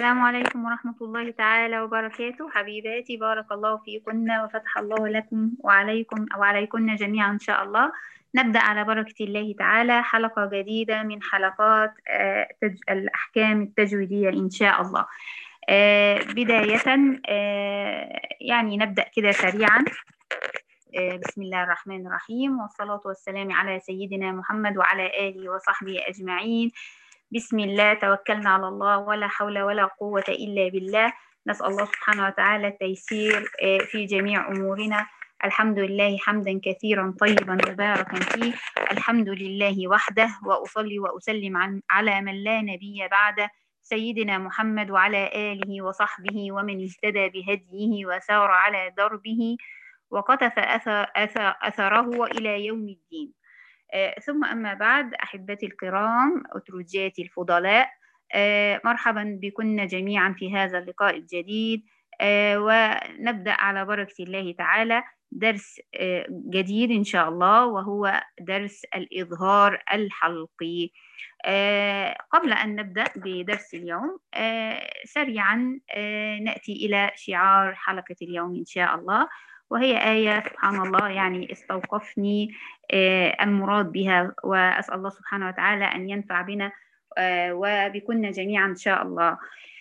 السلام عليكم ورحمة الله تعالى وبركاته حبيباتي بارك الله فيكن وفتح الله لكم وعليكم أو عليكن جميعا إن شاء الله نبدأ على بركة الله تعالى حلقة جديدة من حلقات آه، تج... الأحكام التجويدية إن شاء الله آه، بداية آه، يعني نبدأ كده سريعا آه، بسم الله الرحمن الرحيم والصلاة والسلام على سيدنا محمد وعلى آله وصحبه أجمعين بسم الله توكلنا على الله ولا حول ولا قوة إلا بالله نسأل الله سبحانه وتعالى التيسير آه، في جميع أمورنا الحمد لله حمدا كثيرا طيبا مباركا فيه الحمد لله وحده وأصلي وأسلم عن على من لا نبي بعده سيدنا محمد وعلى آله وصحبه ومن اهتدى بهديه وسار على دربه وقتف أثر أثر أثره إلى يوم الدين آه، ثم أما بعد أحبتي الكرام أترجاتي الفضلاء آه، مرحبا بكن جميعا في هذا اللقاء الجديد آه، ونبدأ على بركة الله تعالى درس آه، جديد إن شاء الله وهو درس الإظهار الحلقي آه، قبل أن نبدأ بدرس اليوم آه، سريعا آه، نأتي إلى شعار حلقة اليوم إن شاء الله وهي آية سبحان الله يعني استوقفني آه، المراد بها وأسأل الله سبحانه وتعالى أن ينفع بنا آه، وبكن جميعا إن شاء الله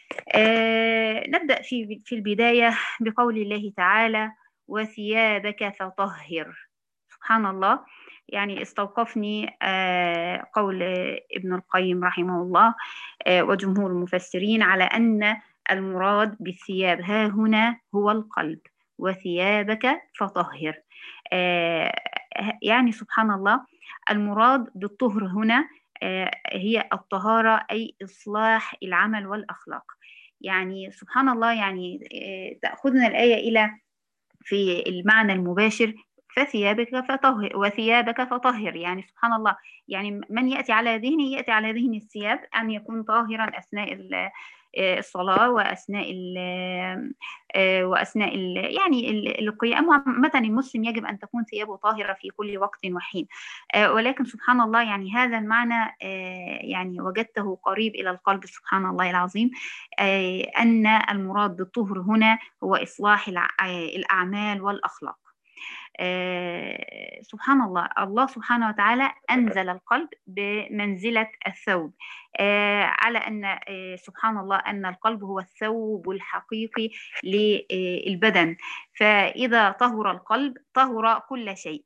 آه، نبدأ في في البداية بقول الله تعالى وثيابك فطهر سبحان الله يعني استوقفني آه، قول ابن القيم رحمه الله آه، وجمهور المفسرين على أن المراد بالثياب ها هنا هو القلب وثيابك فطهر آه، يعني سبحان الله المراد بالطهر هنا آه، هي الطهارة أي إصلاح العمل والأخلاق يعني سبحان الله يعني آه، تأخذنا الآية إلى في المعنى المباشر فثيابك فطهر وثيابك فطهر يعني سبحان الله يعني من يأتي على ذهنه يأتي على ذهن الثياب أن يكون طاهرا أثناء ال- آه، الصلاة وأثناء ال آه، وأثناء ال يعني ال- القيام عامة المسلم يجب أن تكون ثيابه طاهرة في كل وقت وحين آه، ولكن سبحان الله يعني هذا المعنى آه، يعني وجدته قريب إلى القلب سبحان الله العظيم آه، أن المراد بالطهر هنا هو إصلاح الع- آه، الأعمال والأخلاق آه، سبحان الله الله سبحانه وتعالى أنزل القلب بمنزلة الثوب آه، على أن آه، سبحان الله أن القلب هو الثوب الحقيقي للبدن فإذا طهر القلب طهر كل شيء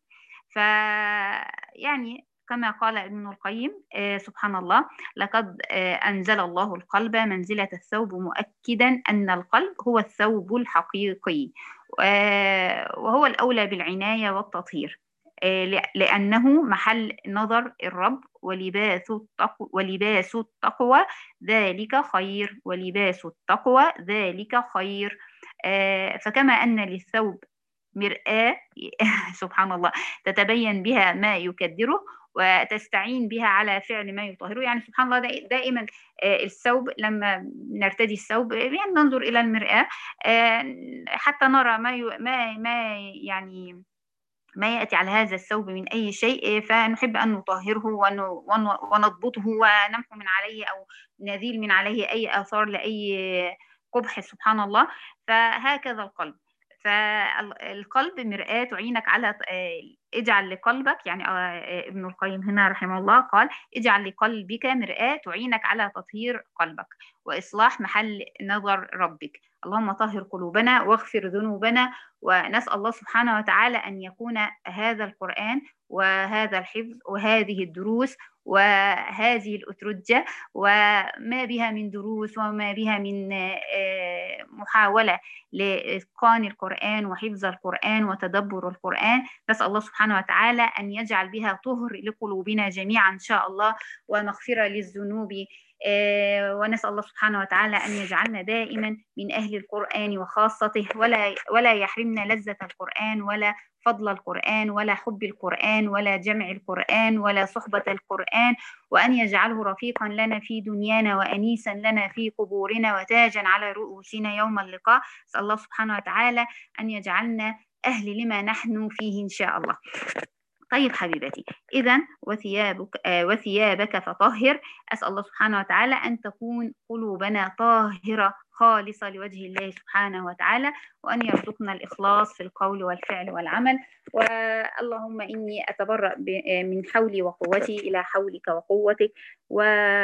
فيعني كما قال ابن القيم آه، سبحان الله لقد آه، أنزل الله القلب منزلة الثوب مؤكدا أن القلب هو الثوب الحقيقي آه، وهو الأولى بالعناية والتطهير آه، ل- لأنه محل نظر الرب ولباس التقوى, ولباس التقوى ذلك خير ولباس التقوى ذلك خير آه، فكما أن للثوب مرآة سبحان الله تتبين بها ما يكدره وتستعين بها على فعل ما يطهره يعني سبحان الله دائ- دائما آه، الثوب لما نرتدي الثوب يعني ننظر إلى المرآة آه، حتى نرى ما ي- ما ما يعني ما يأتي على هذا الثوب من أي شيء فنحب أن نطهره ون- ون- ونضبطه ونمحو من عليه أو نزيل من عليه أي آثار لأي قبح سبحان الله فهكذا القلب فالقلب مرآة تعينك على آه، اجعل لقلبك يعني آه، آه، ابن القيم هنا رحمه الله قال اجعل لقلبك مرآة تعينك على تطهير قلبك وإصلاح محل نظر ربك اللهم طهر قلوبنا واغفر ذنوبنا ونسأل الله سبحانه وتعالى أن يكون هذا القرآن وهذا الحفظ وهذه الدروس وهذه الأترجة وما بها من دروس وما بها من آه، محاولة لإتقان القرآن وحفظ القرآن وتدبر القرآن نسأل الله سبحانه وتعالى أن يجعل بها طهر لقلوبنا جميعا إن شاء الله ومغفرة للذنوب آه، ونسأل الله سبحانه وتعالى أن يجعلنا دائما من أهل القرآن وخاصته ولا ولا يحرمنا لذة القرآن ولا فضل القرآن ولا حب القرآن ولا جمع القرآن ولا صحبة القرآن وأن يجعله رفيقا لنا في دنيانا وأنيسا لنا في قبورنا وتاجا على رؤوسنا يوم اللقاء أسأل الله سبحانه وتعالى أن يجعلنا أهل لما نحن فيه إن شاء الله طيب حبيبتي إذا وثيابك آه وثيابك فطهر أسأل الله سبحانه وتعالى أن تكون قلوبنا طاهرة خالصة لوجه الله سبحانه وتعالى وأن يرزقنا الإخلاص في القول والفعل والعمل واللهم إني أتبرأ من حولي وقوتي إلى حولك وقوتك و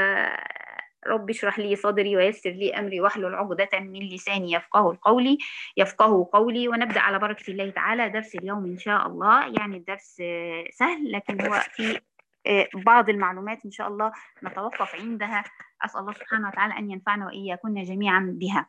رب اشرح لي صدري ويسر لي امري واحلل عقدة من لساني يفقه القولي يفقه قولي ونبدا على بركه الله تعالى درس اليوم ان شاء الله يعني الدرس سهل لكن هو في بعض المعلومات ان شاء الله نتوقف عندها اسال الله سبحانه وتعالى ان ينفعنا واياكن جميعا بها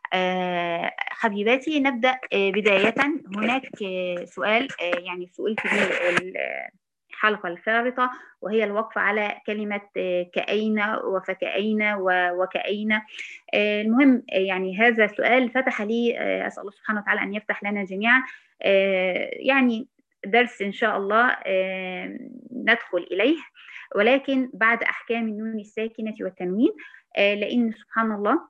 حبيباتي نبدا بدايه هناك سؤال يعني سئلت به الحلقة الفارطة وهي الوقف على كلمة كأين وفكأين وكأين المهم يعني هذا السؤال فتح لي أسأل الله سبحانه وتعالى أن يفتح لنا جميعا يعني درس إن شاء الله ندخل إليه ولكن بعد أحكام النون الساكنة والتنوين لأن سبحان الله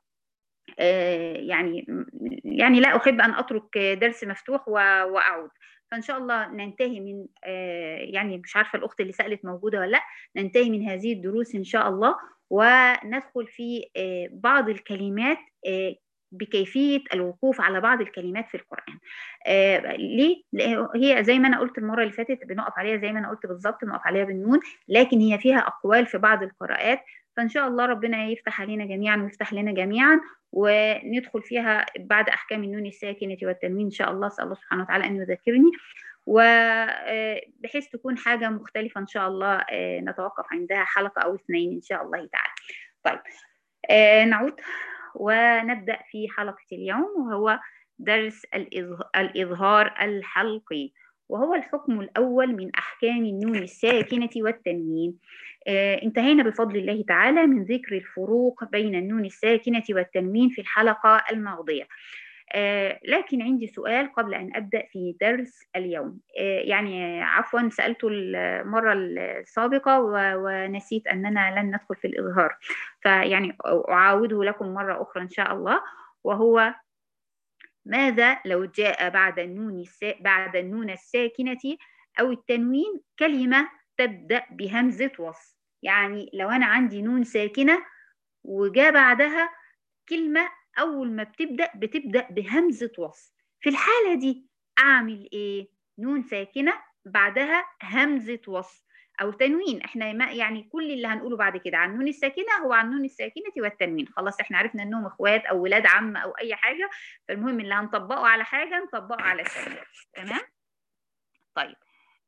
يعني يعني لا أحب أن أترك درس مفتوح وأعود فان شاء الله ننتهي من يعني مش عارفه الاخت اللي سالت موجوده ولا لا ننتهي من هذه الدروس ان شاء الله وندخل في بعض الكلمات بكيفيه الوقوف على بعض الكلمات في القران آه ليه هي زي ما انا قلت المره اللي فاتت بنقف عليها زي ما انا قلت بالظبط بنقف عليها بالنون لكن هي فيها اقوال في بعض القراءات فان شاء الله ربنا يفتح علينا جميعا ويفتح لنا جميعا وندخل فيها بعد احكام النون الساكنه والتنوين ان شاء الله اسال الله سبحانه وتعالى ان يذكرني وبحيث تكون حاجه مختلفه ان شاء الله نتوقف عندها حلقه او اثنين ان شاء الله تعالى طيب نعود ونبدا في حلقه اليوم وهو درس الاظهار الحلقي وهو الحكم الأول من أحكام النون الساكنة والتنوين آه انتهينا بفضل الله تعالى من ذكر الفروق بين النون الساكنة والتنوين في الحلقة الماضية آه لكن عندي سؤال قبل أن أبدأ في درس اليوم آه يعني عفوا سألته المرة السابقة ونسيت أننا لن ندخل في الإظهار فيعني أعاوده لكم مرة أخرى إن شاء الله وهو ماذا لو جاء بعد النون السا... بعد النون الساكنة أو التنوين كلمة تبدأ بهمزة وصل يعني لو أنا عندي نون ساكنة وجاء بعدها كلمة أول ما بتبدأ بتبدأ بهمزة وصل في الحالة دي أعمل إيه؟ نون ساكنة بعدها همزة وصل او تنوين احنا ما يعني كل اللي هنقوله بعد كده عن النون الساكنه هو عن النون الساكنه والتنوين خلاص احنا عرفنا انهم اخوات او ولاد عم او اي حاجه فالمهم اللي هنطبقه على حاجه نطبقه على الثانيه تمام طيب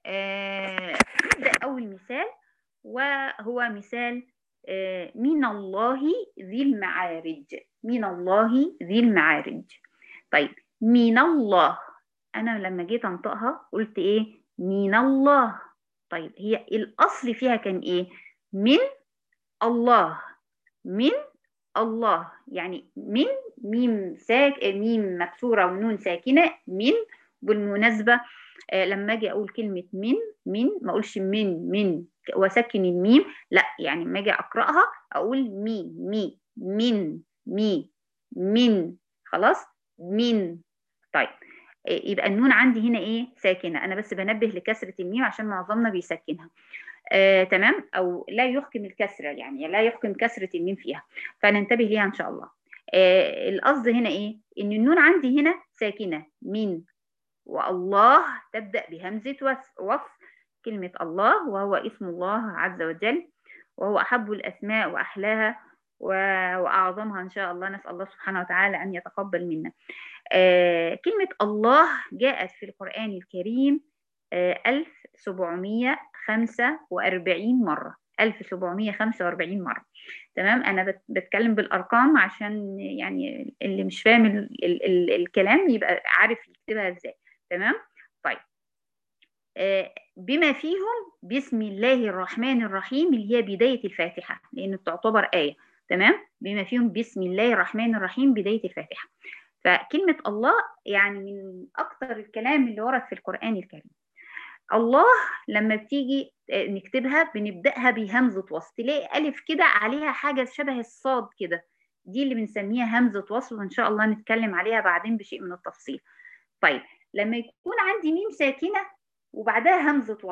آه نبدا اول مثال وهو مثال آه من الله ذي المعارج من الله ذي المعارج طيب من الله انا لما جيت انطقها قلت ايه من الله طيب هي الأصل فيها كان إيه؟ من الله من الله يعني من ميم ساك ميم مكسورة ونون ساكنة من بالمناسبة آه لما أجي أقول كلمة من من ما أقولش من من وأسكن الميم لا يعني لما أجي أقرأها أقول مي مي من مي من خلاص من طيب يبقى النون عندي هنا ايه ساكنه انا بس بنبه لكسره الميم عشان معظمنا بيسكنها آه، تمام او لا يحكم الكسره يعني لا يحكم كسره الميم فيها فننتبه ليها ان شاء الله آه، القصد هنا ايه ان النون عندي هنا ساكنه من والله تبدا بهمزه وصف كلمه الله وهو اسم الله عز وجل وهو احب الاسماء واحلاها واعظمها ان شاء الله نسال الله سبحانه وتعالى ان يتقبل منا آه كلمة الله جاءت في القرآن الكريم آه 1745 مرة 1745 مرة تمام أنا بتكلم بالأرقام عشان يعني اللي مش فاهم ال ال ال الكلام يبقى عارف يكتبها إزاي تمام طيب آه بما فيهم بسم الله الرحمن الرحيم اللي هي بداية الفاتحة لأن تعتبر آية تمام بما فيهم بسم الله الرحمن الرحيم بداية الفاتحة فكلمة الله يعني من أكثر الكلام اللي ورد في القرآن الكريم الله لما بتيجي نكتبها بنبدأها بهمزة وصل تلاقي ألف كده عليها حاجة شبه الصاد كده دي اللي بنسميها همزة وصل وإن شاء الله نتكلم عليها بعدين بشيء من التفصيل طيب لما يكون عندي ميم ساكنة وبعدها همزة وصل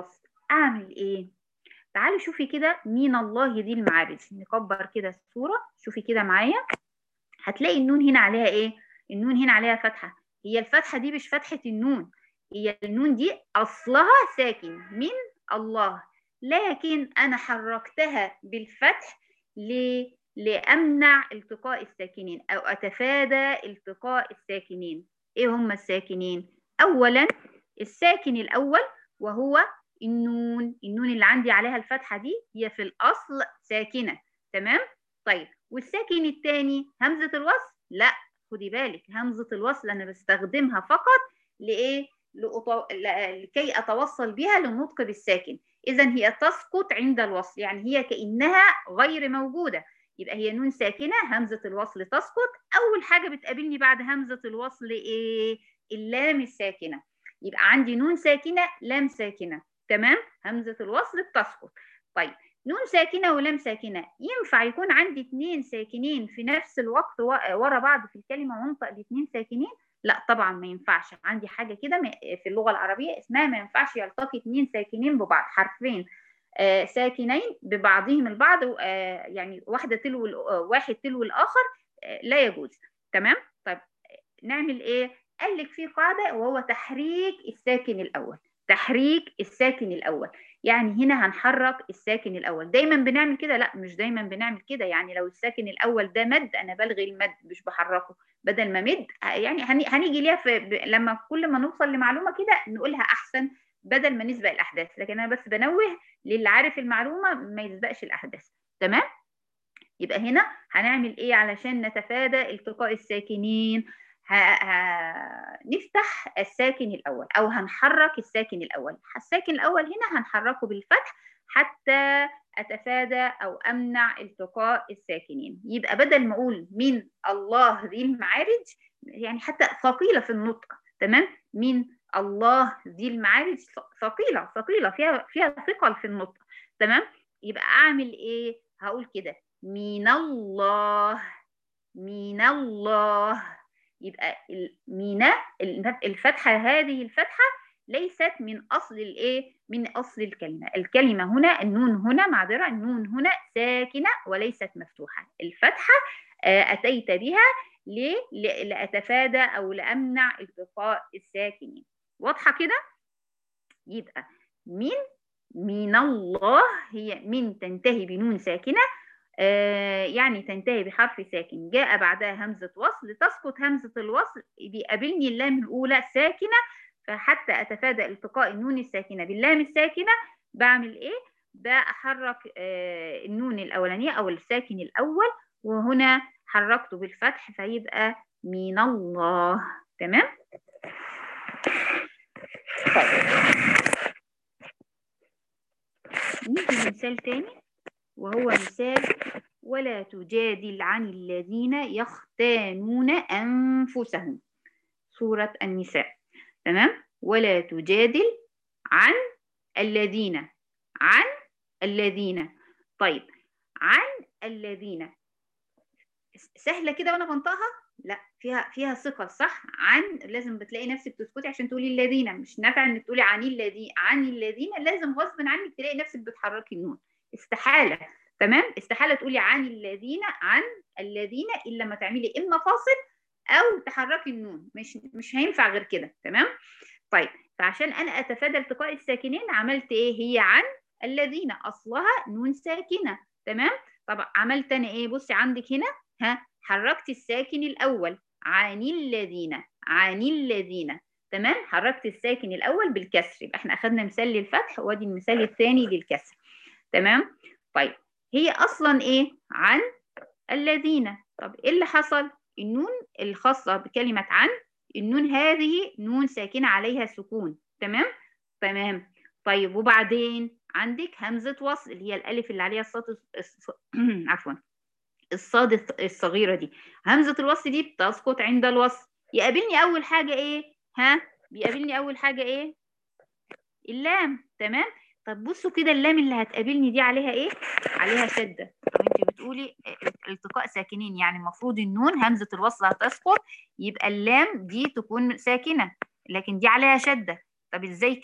اعمل ايه تعالي شوفي كده مين الله ذي المعارج نكبر كده الصورة شوفي كده معايا هتلاقي النون هنا عليها ايه النون هنا عليها فتحة هي الفتحة دي مش فتحة النون هي النون دي أصلها ساكن من الله لكن أنا حركتها بالفتح ليه؟ لأمنع التقاء الساكنين أو أتفادى التقاء الساكنين إيه هم الساكنين؟ أولا الساكن الأول وهو النون النون اللي عندي عليها الفتحة دي هي في الأصل ساكنة تمام؟ طيب والساكن الثاني همزة الوصل؟ لا خدي بالك همزة الوصل أنا بستخدمها فقط لإيه؟ لأطو... لكي أتوصل بها للنطق بالساكن إذا هي تسقط عند الوصل يعني هي كأنها غير موجودة يبقى هي نون ساكنة همزة الوصل تسقط أول حاجة بتقابلني بعد همزة الوصل إيه؟ اللام الساكنة يبقى عندي نون ساكنة لام ساكنة تمام همزة الوصل بتسقط طيب نون ساكنة ولام ساكنة ينفع يكون عندي اثنين ساكنين في نفس الوقت ورا بعض في الكلمة وانطق الاثنين ساكنين لا طبعا ما ينفعش عندي حاجة كده في اللغة العربية اسمها ما ينفعش يلتقي اثنين ساكنين ببعض حرفين آه ساكنين ببعضهم البعض آه يعني واحدة تلو واحد تلو الآخر آه لا يجوز تمام طيب نعمل ايه قال لك في قاعدة وهو تحريك الساكن الأول تحريك الساكن الأول يعني هنا هنحرك الساكن الأول دايما بنعمل كده لا مش دايما بنعمل كده يعني لو الساكن الأول ده مد أنا بلغي المد مش بحركه بدل ما مد يعني هنيجي ليها في لما كل ما نوصل لمعلومة كده نقولها أحسن بدل ما نسبق الأحداث لكن أنا بس بنوه للي عارف المعلومة ما يسبقش الأحداث تمام يبقى هنا هنعمل إيه علشان نتفادى التقاء الساكنين هنفتح الساكن الأول أو هنحرك الساكن الأول الساكن الأول هنا هنحركه بالفتح حتى أتفادى أو أمنع التقاء الساكنين يبقى بدل ما أقول من الله ذي المعارج يعني حتى ثقيلة في النطق تمام من الله ذي المعارج ثقيلة ثقيلة فيها فيها ثقل في النطق تمام يبقى أعمل إيه هقول كده من الله من الله يبقى الميناء الفتحة هذه الفتحة ليست من أصل الإيه؟ من أصل الكلمة الكلمة هنا النون هنا معذرة النون هنا ساكنة وليست مفتوحة الفتحة أتيت بها ليه؟ لأتفادى أو لأمنع التقاء الساكنين واضحة كده؟ يبقى من من الله هي من تنتهي بنون ساكنة آه يعني تنتهي بحرف ساكن جاء بعدها همزة وصل تسقط همزة الوصل بيقابلني اللام الأولى ساكنة فحتى أتفادى التقاء النون الساكنة باللام الساكنة بعمل إيه؟ بحرك آه النون الأولانية أو الساكن الأول وهنا حركته بالفتح فيبقى من الله تمام؟ طيب نيجي مثال تاني وهو مثال ولا تجادل عن الذين يختانون أنفسهم سورة النساء تمام ولا تجادل عن الذين عن الذين طيب عن الذين سهلة كده وأنا بنطقها لا فيها فيها ثقل صح عن لازم بتلاقي نفسك تسكتي عشان تقولي الذين مش نافع انك تقولي عن الذين عن الذين لازم غصب عنك تلاقي نفسك بتحركي النون استحالة تمام استحالة تقولي عن الذين عن الذين إلا لما تعملي إما فاصل أو تحركي النون مش مش هينفع غير كده تمام طيب فعشان أنا أتفادى التقاء الساكنين عملت إيه هي عن الذين أصلها نون ساكنة تمام طب عملت أنا إيه بصي عندك هنا ها حركت الساكن الأول عن الذين عن الذين تمام حركت الساكن الأول بالكسر يبقى احنا أخذنا مثال للفتح وادي المثال الثاني للكسر تمام طيب هي اصلا ايه عن الذين طب ايه اللي حصل النون الخاصه بكلمه عن النون هذه نون ساكنه عليها سكون تمام تمام طيب وبعدين عندك همزه وصل اللي هي الالف اللي عليها الصاد عفوا الصاد الصغيره دي همزه الوصل دي بتسقط عند الوصل يقابلني اول حاجه ايه ها بيقابلني اول حاجه ايه اللام تمام طب بصوا كده اللام اللي هتقابلني دي عليها ايه عليها شده طب انت بتقولي التقاء ساكنين يعني المفروض النون همزه الوصل هتسقط يبقى اللام دي تكون ساكنه لكن دي عليها شده طب ازاي كده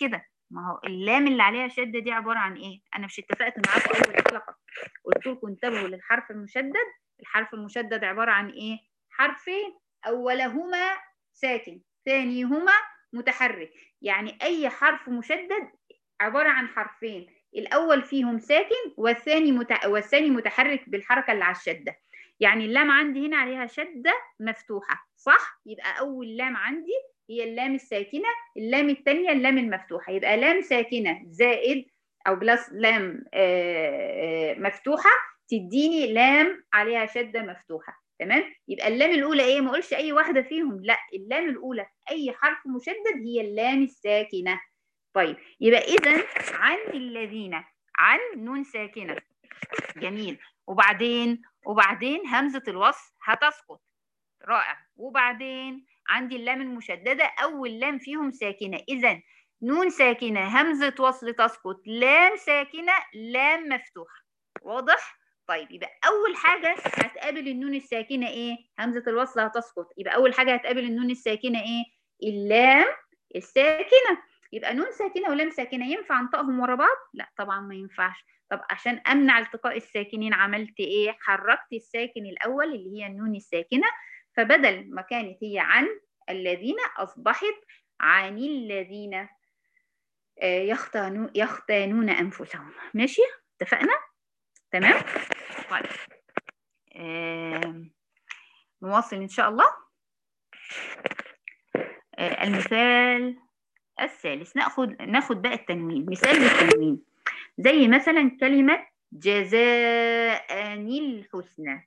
ما هو اللام اللي عليها شده دي عباره عن ايه انا مش اتفقت معاكم اول حلقه قلت لكم انتبهوا للحرف المشدد الحرف المشدد عباره عن ايه حرفين اولهما ساكن ثانيهما متحرك يعني اي حرف مشدد عباره عن حرفين الاول فيهم ساكن والثاني مت... والثاني متحرك بالحركه اللي على الشده يعني اللام عندي هنا عليها شده مفتوحه صح يبقى اول لام عندي هي اللام الساكنه اللام الثانيه اللام المفتوحه يبقى لام ساكنه زائد او بلس لام آآ آآ مفتوحه تديني لام عليها شده مفتوحه تمام يبقى اللام الاولى ايه ما اقولش اي واحده فيهم لا اللام الاولى في اي حرف مشدد هي اللام الساكنه طيب يبقى اذا عن الذين عن نون ساكنه جميل وبعدين وبعدين همزه الوصل هتسقط رائع وبعدين عندي اللام المشدده اول لام فيهم ساكنه اذا نون ساكنه همزه وصل تسقط لام ساكنه لام مفتوحه واضح طيب يبقى اول حاجه هتقابل النون الساكنه ايه همزه الوصل هتسقط يبقى اول حاجه هتقابل النون الساكنه ايه اللام الساكنه يبقى نون ساكنه ولام ساكنه ينفع انطقهم ورا بعض لا طبعا ما ينفعش طب عشان امنع التقاء الساكنين عملت ايه حركت الساكن الاول اللي هي النون الساكنه فبدل ما كانت هي عن الذين اصبحت عن الذين يختانون يختانون انفسهم ماشي اتفقنا تمام طيب آه نواصل ان شاء الله آه المثال الثالث ناخد ناخد بقى التنوين مثال للتنوين زي مثلا كلمه جزاء الحسنى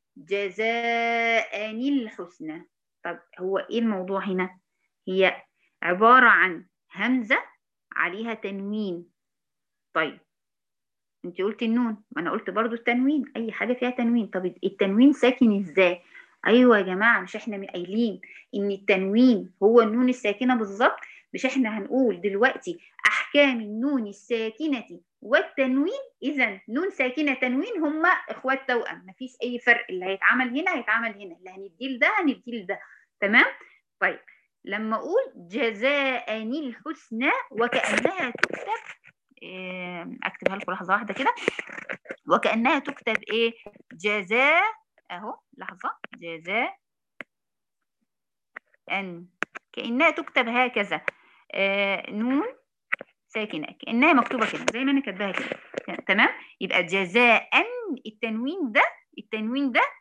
جزاء الحسنى طب هو ايه الموضوع هنا هي عباره عن همزه عليها تنوين طيب انت قلت النون ما انا قلت برضو التنوين اي حاجه فيها تنوين طب التنوين ساكن ازاي ايوه يا جماعه مش احنا قايلين ان التنوين هو النون الساكنه بالظبط مش احنا هنقول دلوقتي احكام النون الساكنه والتنوين اذا نون ساكنه تنوين هما اخوات توأم مفيش اي فرق اللي هيتعمل هنا هيتعمل هنا اللي هنديه لده هنديه لده تمام طيب لما اقول جزاء الحسنى وكانها تكتب اكتبها لكم لحظه واحده كده وكانها تكتب ايه جزاء اهو لحظه جزاء ان كانها تكتب هكذا آه نون ساكنه كانها مكتوبه كده زي ما انا كاتباها كده تمام يبقى جزاء التنوين ده التنوين ده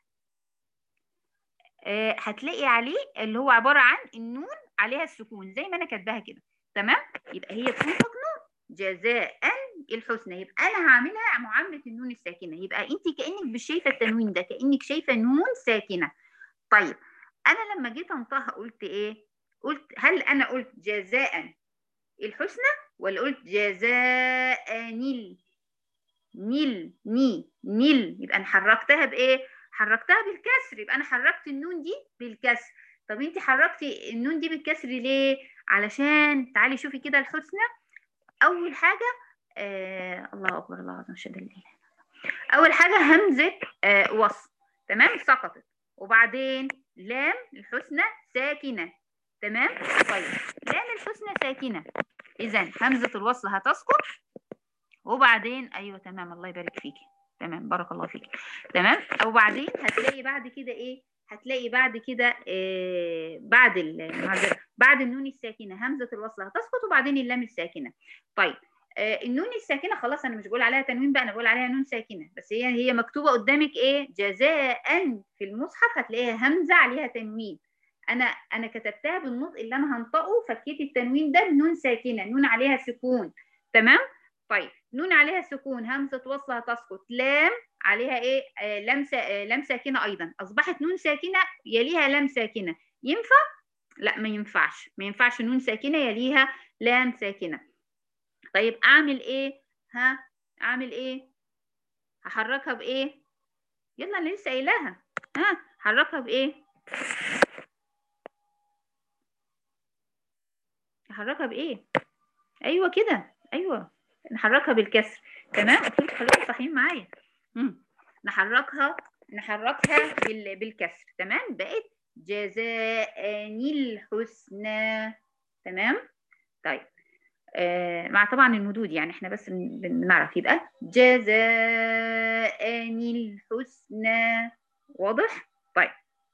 آه هتلاقي عليه اللي هو عباره عن النون عليها السكون زي ما انا كاتباها كده تمام يبقى هي تنطق نون جزاء الحسنى يبقى انا هعملها معامله النون الساكنه يبقى انت كانك مش شايفه التنوين ده كانك شايفه نون ساكنه طيب انا لما جيت انطقها قلت ايه قلت هل انا قلت جزاء الحسنى ولا قلت جزاء نيل نيل ني نيل يبقى انا حركتها بايه حركتها بالكسر يبقى انا حركت النون دي بالكسر طب انت حركتي النون دي بالكسر ليه علشان تعالي شوفي كده الحسنى اول حاجه آه الله اكبر الله اعظم شد الاله اول حاجه همزه آه وصل تمام سقطت وبعدين لام الحسنى ساكنه تمام طيب لام الحسنى ساكنه اذا همزه الوصل هتسقط وبعدين ايوه تمام الله يبارك فيكي تمام بارك الله فيك تمام وبعدين هتلاقي بعد كده ايه هتلاقي بعد كده آه بعد المعذره بعد النون الساكنه همزه الوصل هتسقط وبعدين اللام الساكنه طيب آه النون الساكنه خلاص انا مش بقول عليها تنوين بقى انا بقول عليها نون ساكنه بس هي هي مكتوبه قدامك ايه جزاء في المصحف هتلاقيها همزه عليها تنوين انا انا كتبتها بالنطق اللي انا هنطقه فكيت التنوين ده بنون ساكنه نون عليها سكون تمام طيب نون عليها سكون همزه وصل هتسقط لام عليها ايه آه لام آه لام ساكنه ايضا اصبحت نون ساكنه يليها لام ساكنه ينفع لا ما ينفعش ما ينفعش نون ساكنه يليها لام ساكنه طيب اعمل ايه ها اعمل ايه هحركها بايه يلا انا لسه قايلاها ها حركها بايه احركها بايه ايوه كده ايوه نحركها بالكسر تمام قلت لكم خليكم صحيين معايا نحركها نحركها بال... بالكسر تمام بقت جزاء الحسنى تمام طيب آه مع طبعا المدود يعني احنا بس بن- بنعرف يبقى جزاء الحسنى واضح طيب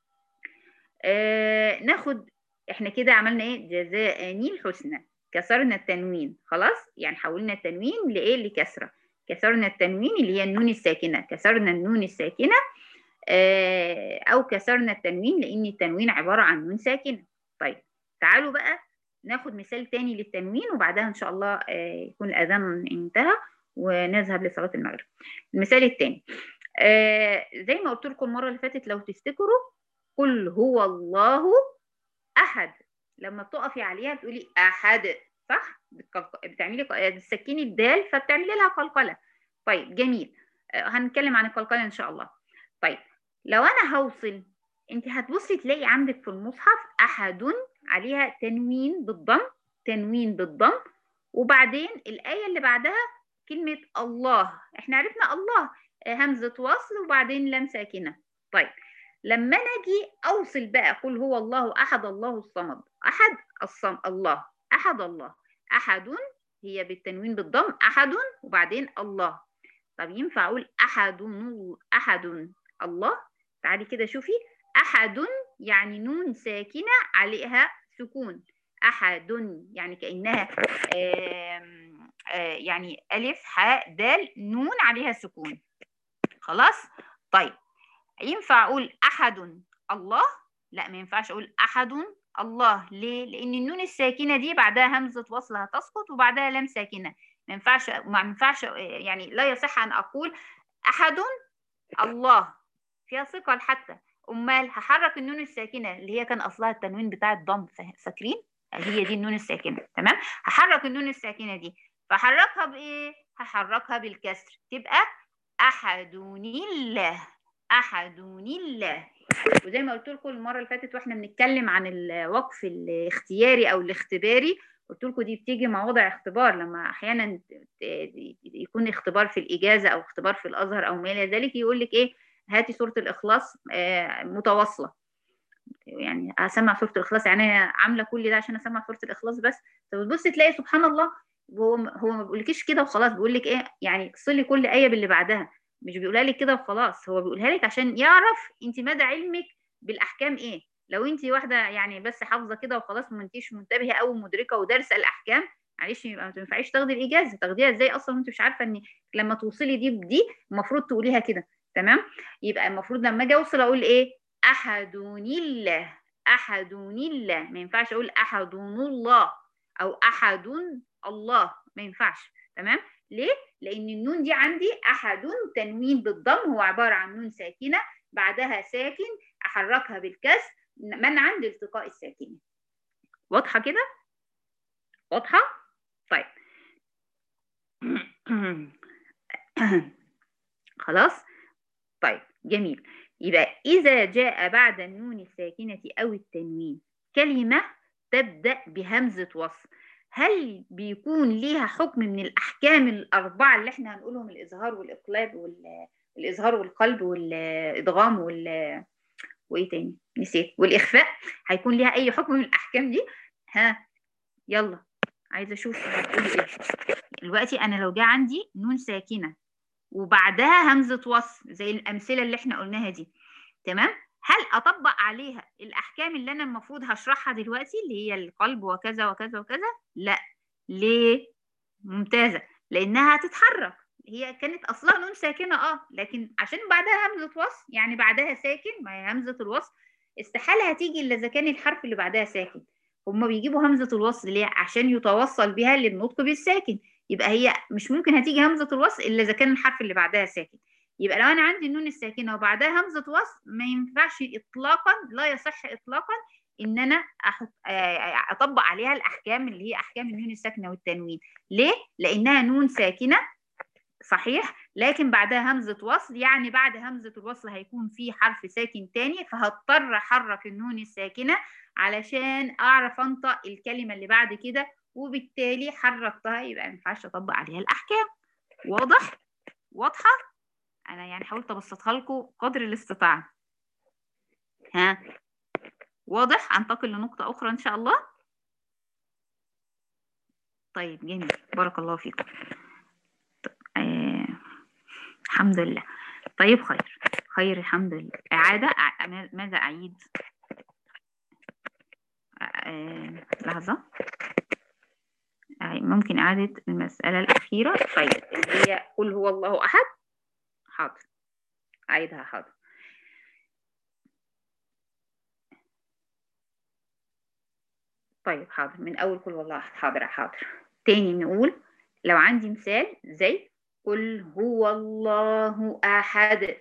آه ناخد احنا كده عملنا ايه جزاء الحسنى كسرنا التنوين خلاص يعني حولنا التنوين لايه لكسره كسرنا التنوين اللي هي النون الساكنه كسرنا النون الساكنه آه او كسرنا التنوين لان التنوين عباره عن نون ساكنه طيب تعالوا بقى ناخد مثال تاني للتنوين وبعدها ان شاء الله آه يكون الاذان انتهى ونذهب لصلاه المغرب المثال التاني آه زي ما قلت لكم المره اللي فاتت لو تفتكروا قل هو الله احد لما بتقفي عليها بتقولي احد صح بتقلق- بتعملي ق- بتسكني الدال فبتعملي لها قلقله طيب جميل آه، هنتكلم عن القلقله ان شاء الله طيب لو انا هوصل انت هتبصي تلاقي عندك في المصحف احد عليها تنوين بالضم تنوين بالضم وبعدين الايه اللي بعدها كلمه الله احنا عرفنا الله آه، همزه وصل وبعدين لام ساكنه طيب لما انا اجي اوصل بقى قل هو الله احد الله الصمد احد الصم الله احد الله احد هي بالتنوين بالضم احد وبعدين الله طب ينفع اقول احد احد الله تعالي كده شوفي احد يعني نون ساكنه عليها سكون احد يعني كانها آم، آه، يعني الف حاء دال نون عليها سكون خلاص طيب ينفع اقول احد الله لا ما ينفعش اقول احد الله ليه لان النون الساكنه دي بعدها همزه وصل هتسقط وبعدها لام ساكنه ما ينفعش ما ينفعش يعني لا يصح ان اقول احد الله فيها ثقل حتى امال هحرك النون الساكنه اللي هي كان اصلها التنوين بتاع الضم فا- فاكرين هي دي النون الساكنه تمام هحرك النون الساكنه دي فحركها بايه هحركها بالكسر تبقى احدون الله احدون الله وزي ما قلت لكم المره اللي فاتت واحنا بنتكلم عن الوقف الاختياري او الاختباري قلت لكم دي بتيجي مواضع اختبار لما احيانا ت- يكون اختبار في الاجازه او اختبار في الازهر او ما الى ذلك يقول لك ايه هاتي سوره الاخلاص آه، متواصله يعني اسمع سوره الاخلاص يعني أنا عامله كل ده عشان اسمع سوره الاخلاص بس فبتبص تلاقي سبحان الله هو هو ما بيقولكيش كده وخلاص بيقول لك ايه يعني صلي كل ايه باللي بعدها مش بيقولها لك كده وخلاص هو بيقولها لك عشان يعرف انت مدى علمك بالاحكام ايه لو انت واحده يعني بس حافظه كده وخلاص ما انتيش منتبهه او مدركه ودارسه الاحكام معلش يبقى ما تنفعيش تاخدي الاجازه تاخديها ازاي اصلا وانت مش عارفه ان لما توصلي دي بدي المفروض تقوليها كده تمام يبقى المفروض لما اجي اوصل اقول ايه احدون الله احدون الله ما ينفعش اقول احدون الله او احد الله ما ينفعش تمام ليه لان النون دي عندي احد تنوين بالضم هو عباره عن نون ساكنه بعدها ساكن احركها بالكسر منعا لالتقاء الساكنين واضحه كده واضحه طيب خلاص طيب جميل يبقى إذا جاء بعد النون الساكنة أو التنوين كلمة تبدأ بهمزة وصل هل بيكون ليها حكم من الأحكام الأربعة اللي احنا هنقولهم الإظهار والإقلاب وال... الإظهار والقلب والإدغام وال وإيه تاني نسيت والإخفاء هيكون ليها أي حكم من الأحكام دي ها يلا عايزة أشوف هتقولي إيه دلوقتي أنا لو جه عندي نون ساكنة وبعدها همزة وصل زي الأمثلة اللي احنا قلناها دي تمام هل أطبق عليها الأحكام اللي أنا المفروض هشرحها دلوقتي اللي هي القلب وكذا وكذا وكذا لا ليه ممتازة لأنها هتتحرك هي كانت أصلها نون ساكنة اه لكن عشان بعدها همزة وصل يعني بعدها ساكن ما هي همزة الوصل استحالة هتيجي إلا إذا كان الحرف اللي بعدها ساكن هما بيجيبوا همزة الوصل ليه عشان يتوصل بها للنطق بالساكن يبقى هي مش ممكن هتيجي همزة الوصل إلا إذا كان الحرف اللي بعدها ساكن يبقى لو أنا عندي النون الساكنة وبعدها همزة وصل ما ينفعش إطلاقا لا يصح إطلاقا إن أنا أحط أطبق عليها الأحكام اللي هي أحكام النون الساكنة والتنوين ليه؟ لأنها نون ساكنة صحيح لكن بعدها همزة وصل يعني بعد همزة الوصل هيكون في حرف ساكن تاني فهضطر أحرك النون الساكنة علشان أعرف أنطق الكلمة اللي بعد كده وبالتالي حركتها يبقى ما ينفعش اطبق عليها الاحكام واضح واضحه انا يعني حاولت ابسطها لكم قدر الاستطاعه ها واضح انتقل لنقطه اخرى ان شاء الله طيب جميل بارك الله فيكم آه. الحمد لله طيب خير خير الحمد لله إعادة ماذا أعيد آه. لحظة ممكن إعادة المسألة الأخيرة طيب اللي هي قل هو الله أحد حاضر أعيدها حاضر طيب حاضر من أول قل والله أحد حاضر حاضر تاني نقول لو عندي مثال زي قل هو الله أحد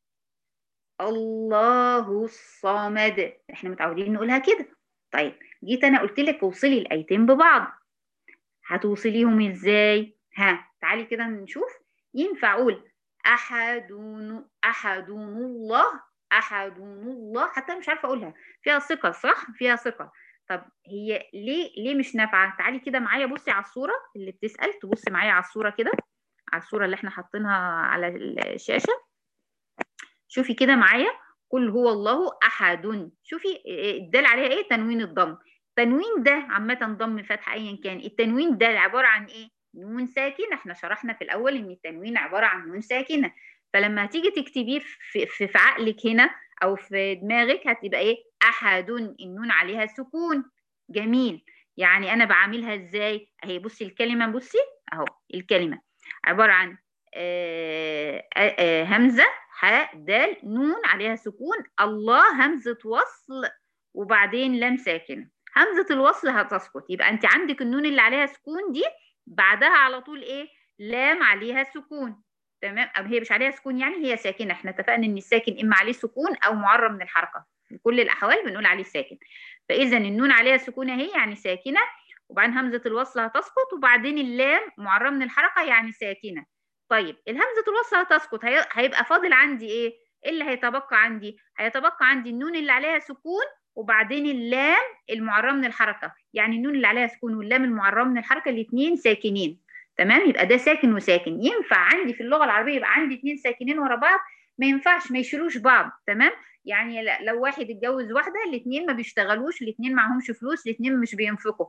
الله الصمد احنا متعودين نقولها كده طيب جيت انا قلت لك اوصلي الايتين ببعض هتوصليهم ازاي ها تعالي كده نشوف ينفع اقول احدون احدون الله احدون الله حتى مش عارفه اقولها فيها ثقه صح فيها ثقه طب هي ليه ليه مش نافعه تعالي كده معايا بصي على الصوره اللي بتسال تبصي معايا على الصوره كده على الصوره اللي احنا حاطينها على الشاشه شوفي كده معايا قل هو الله احد شوفي الدال عليها ايه تنوين الضم التنوين ده عامة ضم فتح أيا كان التنوين ده عبارة عن إيه؟ نون ساكنة احنا شرحنا في الأول إن التنوين عبارة عن نون ساكنة فلما هتيجي تكتبيه في, في, في عقلك هنا أو في دماغك هتبقى إيه؟ أحد النون عليها سكون جميل يعني أنا بعملها إزاي؟ أهي بصي الكلمة بصي أهو الكلمة عبارة عن آآ آآ همزة حاء دال نون عليها سكون الله همزة وصل وبعدين لام ساكنة همزة الوصل هتسقط يبقى انت عندك النون اللي عليها سكون دي بعدها على طول ايه لام عليها سكون تمام أو هي مش عليها سكون يعني هي ساكنة احنا اتفقنا ان الساكن اما عليه سكون او معرب من الحركة في كل الاحوال بنقول عليه ساكن فاذا النون عليها سكون اهي يعني ساكنة وبعدين همزة الوصل هتسقط وبعدين اللام معرب من الحركة يعني ساكنة طيب الهمزة الوصل هتسقط هيبقى فاضل عندي ايه ايه اللي هيتبقى عندي هيتبقى عندي النون اللي عليها سكون وبعدين اللام المعرّة من الحركة يعني النون اللي عليها سكون واللام المعرّة من الحركة الاثنين ساكنين تمام يبقى ده ساكن وساكن ينفع عندي في اللغة العربية يبقى عندي اثنين ساكنين ورا بعض ما ينفعش ما يشيلوش بعض تمام يعني لو واحد اتجوز واحده الاثنين ما بيشتغلوش الاثنين معهمش فلوس الاثنين مش بينفقوا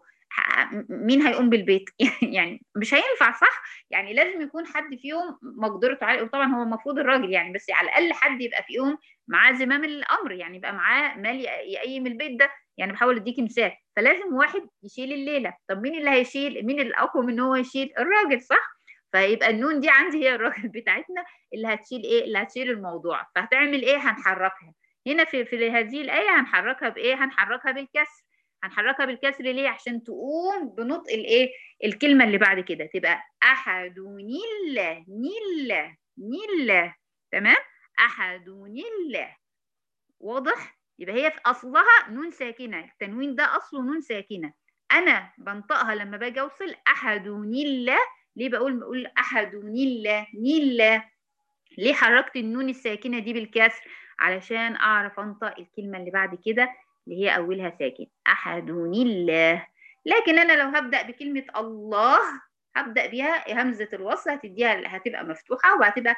مين هيقوم بالبيت يعني مش هينفع صح يعني لازم يكون حد فيهم مقدرته عاليه وطبعا هو المفروض الراجل يعني بس على الاقل حد يبقى فيهم معاه زمام الامر يعني يبقى معاه مال يقيم البيت ده يعني بحاول اديكي مثال فلازم واحد يشيل الليله طب مين اللي هيشيل مين الاقوى من هو يشيل الراجل صح فيبقى النون دي عندي هي الراجل بتاعتنا اللي هتشيل ايه اللي هتشيل الموضوع فهتعمل ايه هنحركها هنا في في هذه الايه هنحركها بايه هنحركها بالكسر هنحركها بالكسر ليه عشان تقوم بنطق الايه الكلمه اللي بعد كده تبقى احد نيل نيل نيل تمام احد نيل واضح يبقى هي في اصلها نون ساكنه التنوين ده اصله نون ساكنه انا بنطقها لما باجي اوصل احد نيل ليه بقول بقول احد نيل نيل ليه حركت النون الساكنه دي بالكسر علشان اعرف انطق الكلمه اللي بعد كده اللي هي اولها ساكن احد الله لكن انا لو هبدا بكلمه الله هبدا بيها همزه الوصل هتديها هتبقى مفتوحه وهتبقى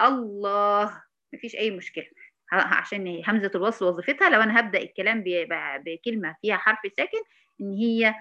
الله مفيش اي مشكله عشان همزه الوصل وظيفتها لو انا هبدا الكلام بكلمه فيها حرف ساكن ان هي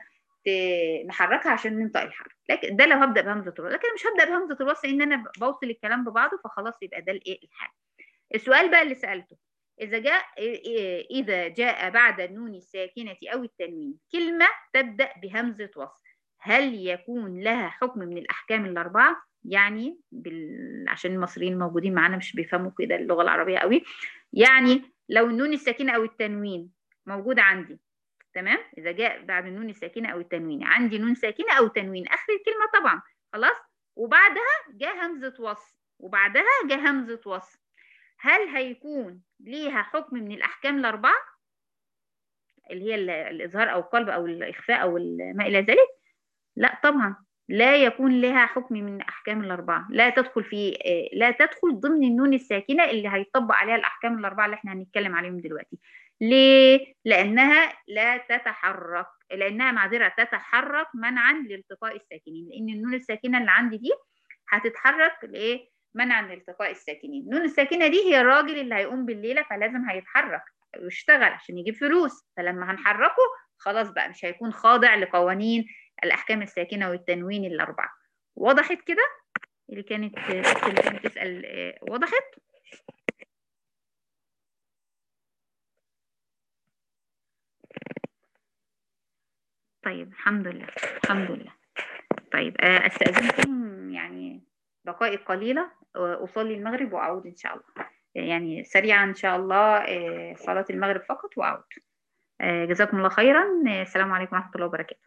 نحركها عشان ننطق الحرف لكن ده لو هبدا بهمزه الوصل لكن مش هبدا بهمزه الوصل ان انا بوصل الكلام ببعضه فخلاص يبقى ده الايه الحال السؤال بقى اللي سالته اذا جاء اذا جاء بعد النون الساكنه او التنوين كلمه تبدا بهمزه وصل هل يكون لها حكم من الاحكام الاربعه يعني بال... عشان المصريين الموجودين معانا مش بيفهموا كده اللغه العربيه قوي يعني لو النون الساكنه او التنوين موجود عندي تمام اذا جاء بعد النون الساكنه او التنوين عندي نون ساكنه او تنوين اخر الكلمه طبعا خلاص وبعدها جاء همزه وصل وبعدها جاء همزه وصل هل هيكون ليها حكم من الاحكام الاربعه اللي هي الاظهار او القلب او الاخفاء او ما الى ذلك لا طبعا لا يكون لها حكم من الاحكام الاربعه لا تدخل في لا تدخل ضمن النون الساكنه اللي هيطبق عليها الاحكام الاربعه اللي احنا هنتكلم عليهم دلوقتي ليه لانها لا تتحرك لانها معذره تتحرك منعا لالتقاء الساكنين لان النون الساكنه اللي عندي دي هتتحرك لايه منعا لالتقاء الساكنين النون الساكنه دي هي الراجل اللي هيقوم بالليله فلازم هيتحرك ويشتغل عشان يجيب فلوس فلما هنحركه خلاص بقى مش هيكون خاضع لقوانين الأحكام الساكنة والتنوين الأربعة وضحت كده اللي كانت اللي كانت تسأل آه، وضحت طيب الحمد لله الحمد لله طيب آه، أستأذنكم يعني دقائق قليلة آه، أصلي المغرب وأعود إن شاء الله يعني سريعا إن شاء الله آه، صلاة المغرب فقط وأعود آه، جزاكم الله خيرا آه، السلام عليكم ورحمة الله وبركاته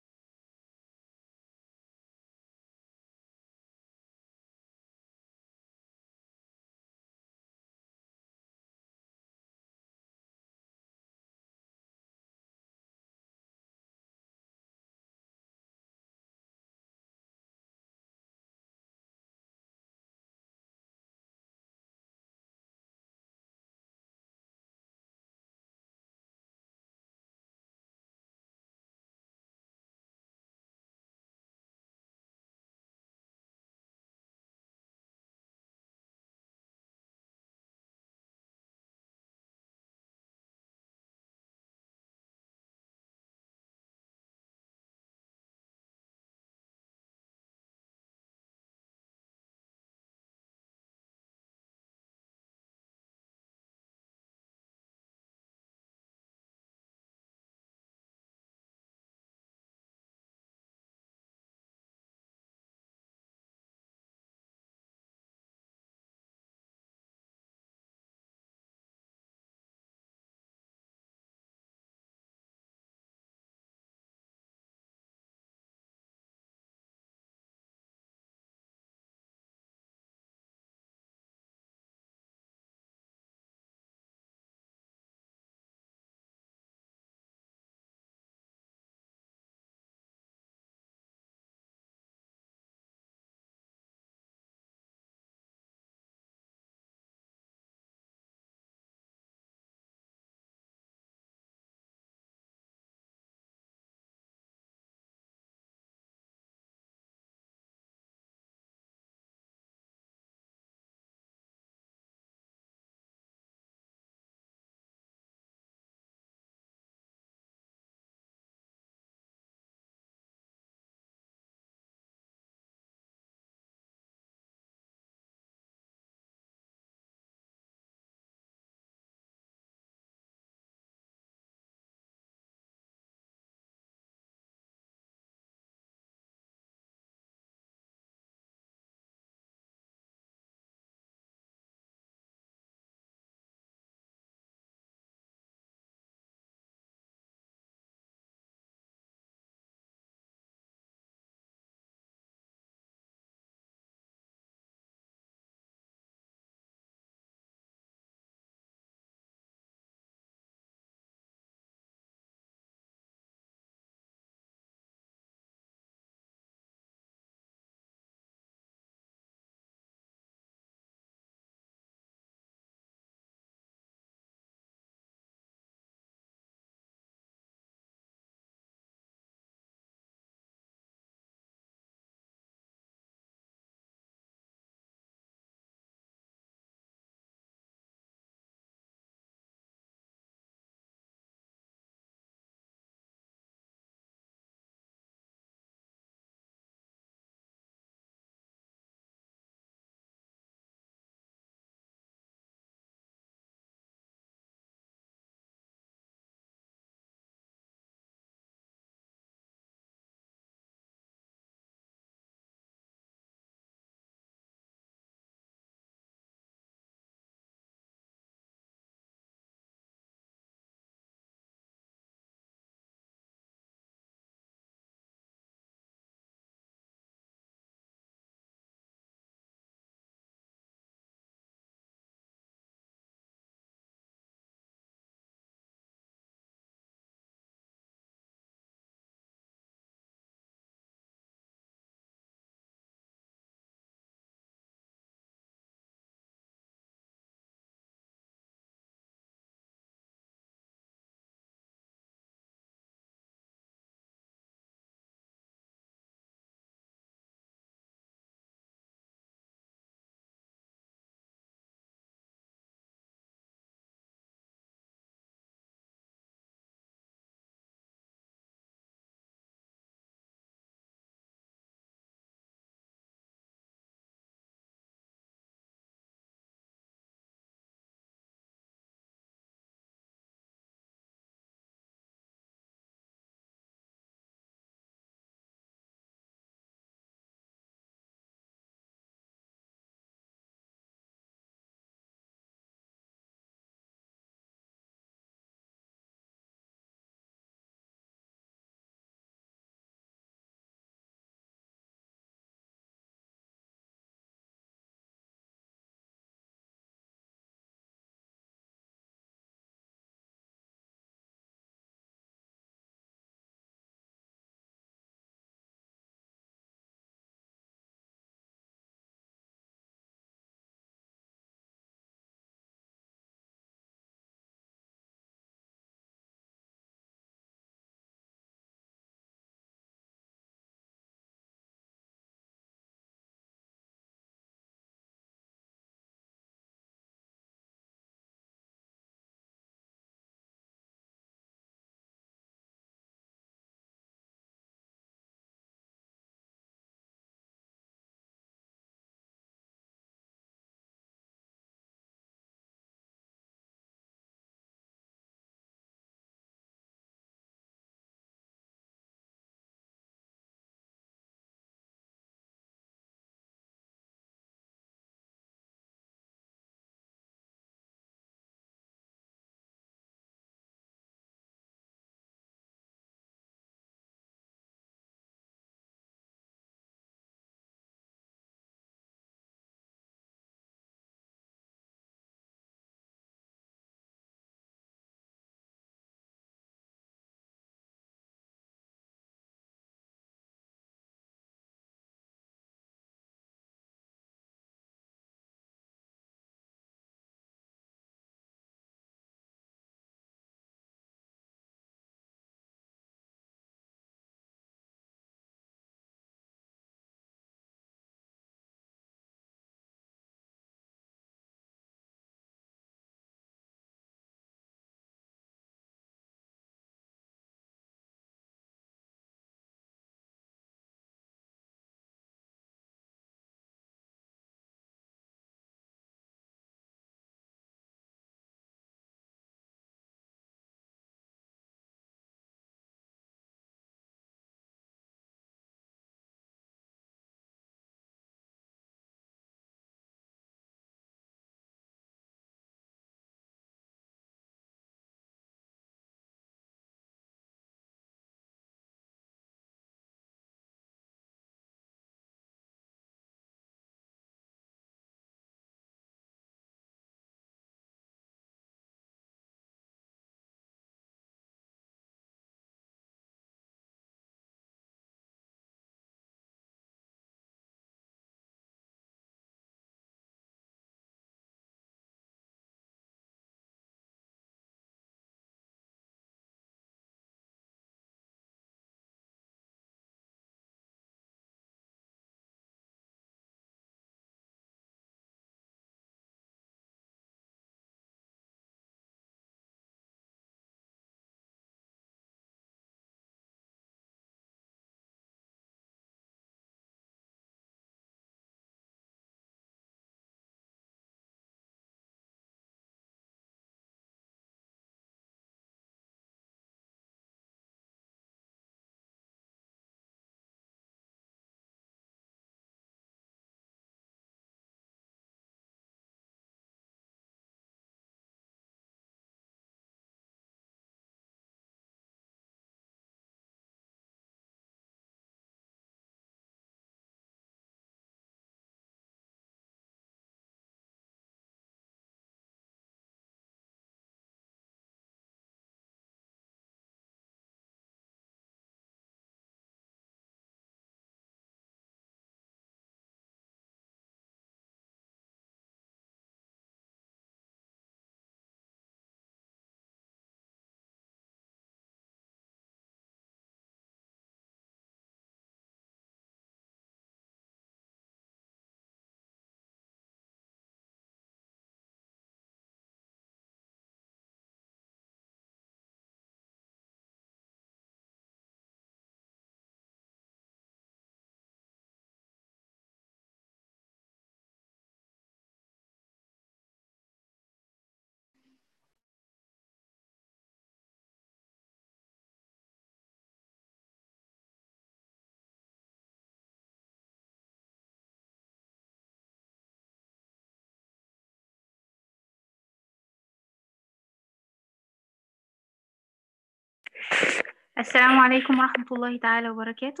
السلام عليكم ورحمة الله تعالى وبركاته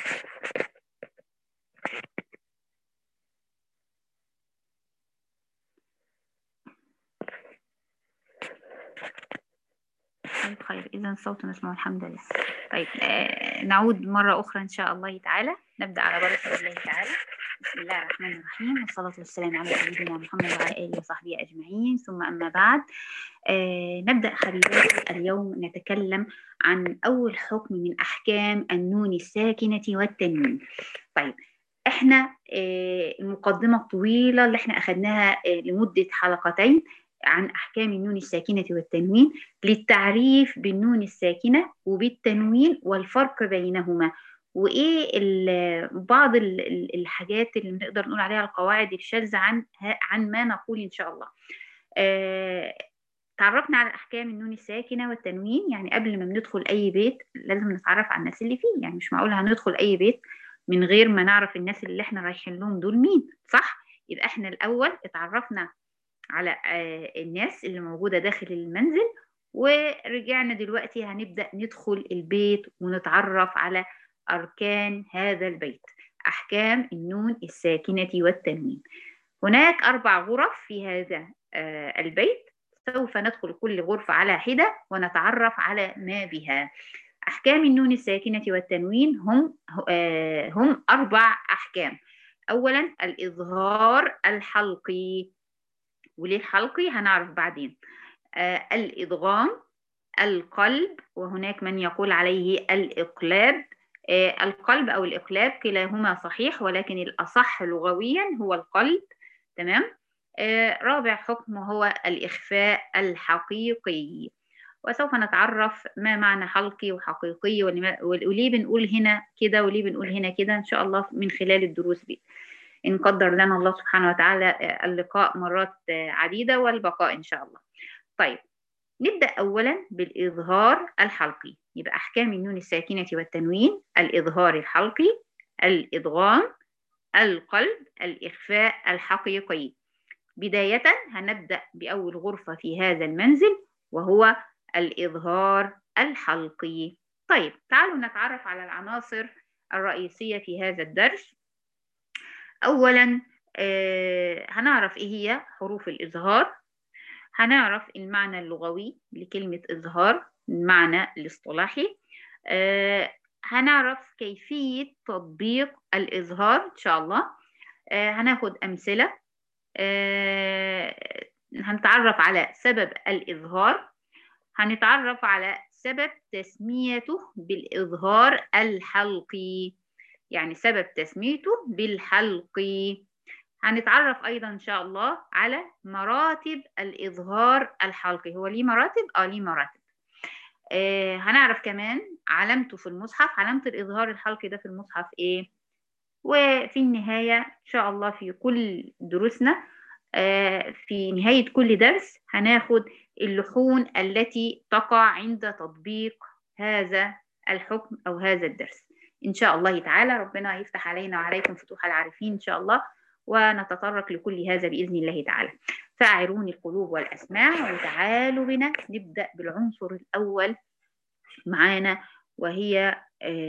طيب خير إذا الصوت مسموع الحمد لله طيب آه نعود مرة أخرى إن شاء الله تعالى نبدأ على بركة الله تعالى بسم الله الرحمن الرحيم والصلاة والسلام على سيدنا محمد وعلى آله وصحبه أجمعين ثم أما بعد آه نبدأ حبيباتي اليوم نتكلم عن أول حكم من أحكام النون الساكنة والتنوين طيب احنا آه المقدمة الطويلة اللي احنا أخذناها آه لمدة حلقتين عن أحكام النون الساكنة والتنوين للتعريف بالنون الساكنة وبالتنوين والفرق بينهما وإيه بعض الحاجات اللي نقدر نقول عليها القواعد الشاذة عن عن ما نقول إن شاء الله. آه تعرفنا على أحكام النون الساكنة والتنوين يعني قبل ما بندخل أي بيت لازم نتعرف على الناس اللي فيه يعني مش معقول هندخل أي بيت من غير ما نعرف الناس اللي احنا رايحين لهم دول مين صح؟ يبقى احنا الأول اتعرفنا على الناس اللي موجودة داخل المنزل ورجعنا دلوقتي هنبدأ ندخل البيت ونتعرف على أركان هذا البيت أحكام النون الساكنة والتنوين هناك أربع غرف في هذا البيت سوف ندخل كل غرفة على حدة ونتعرف على ما بها أحكام النون الساكنة والتنوين هم هم أربع أحكام أولا الإظهار الحلقي وليه حلقي هنعرف بعدين آه الإدغام القلب وهناك من يقول عليه الإقلاب آه القلب أو الإقلاب كلاهما صحيح ولكن الأصح لغويا هو القلب تمام آه رابع حكم هو الإخفاء الحقيقي وسوف نتعرف ما معنى حلقي وحقيقي وليه بنقول هنا كده وليه بنقول هنا كده إن شاء الله من خلال الدروس دي إن قدر لنا الله سبحانه وتعالى اللقاء مرات عديدة والبقاء إن شاء الله طيب نبدأ أولا بالإظهار الحلقي يبقى أحكام النون الساكنة والتنوين الإظهار الحلقي الإدغام القلب الإخفاء الحقيقي بداية هنبدأ بأول غرفة في هذا المنزل وهو الإظهار الحلقي طيب تعالوا نتعرف على العناصر الرئيسية في هذا الدرس أولا آه هنعرف إيه هي حروف الإظهار هنعرف المعنى اللغوي لكلمة إظهار المعنى الاصطلاحي آه هنعرف كيفية تطبيق الإظهار إن شاء الله آه هناخد أمثلة هنتعرف على سبب الإظهار هنتعرف على سبب تسميته بالإظهار الحلقي يعني سبب تسميته بالحلقي هنتعرف أيضا إن شاء الله على مراتب الإظهار الحلقي هو ليه مراتب؟ آه ليه مراتب آه هنعرف كمان علامته في المصحف علامة الإظهار الحلقي ده في المصحف إيه؟ وفي النهاية إن شاء الله في كل دروسنا آه في نهاية كل درس هناخد اللحون التي تقع عند تطبيق هذا الحكم أو هذا الدرس إن شاء الله تعالى ربنا يفتح علينا وعليكم فتوح العارفين إن شاء الله ونتطرق لكل هذا بإذن الله تعالى فأعروني القلوب والأسماع وتعالوا بنا نبدأ بالعنصر الأول معانا وهي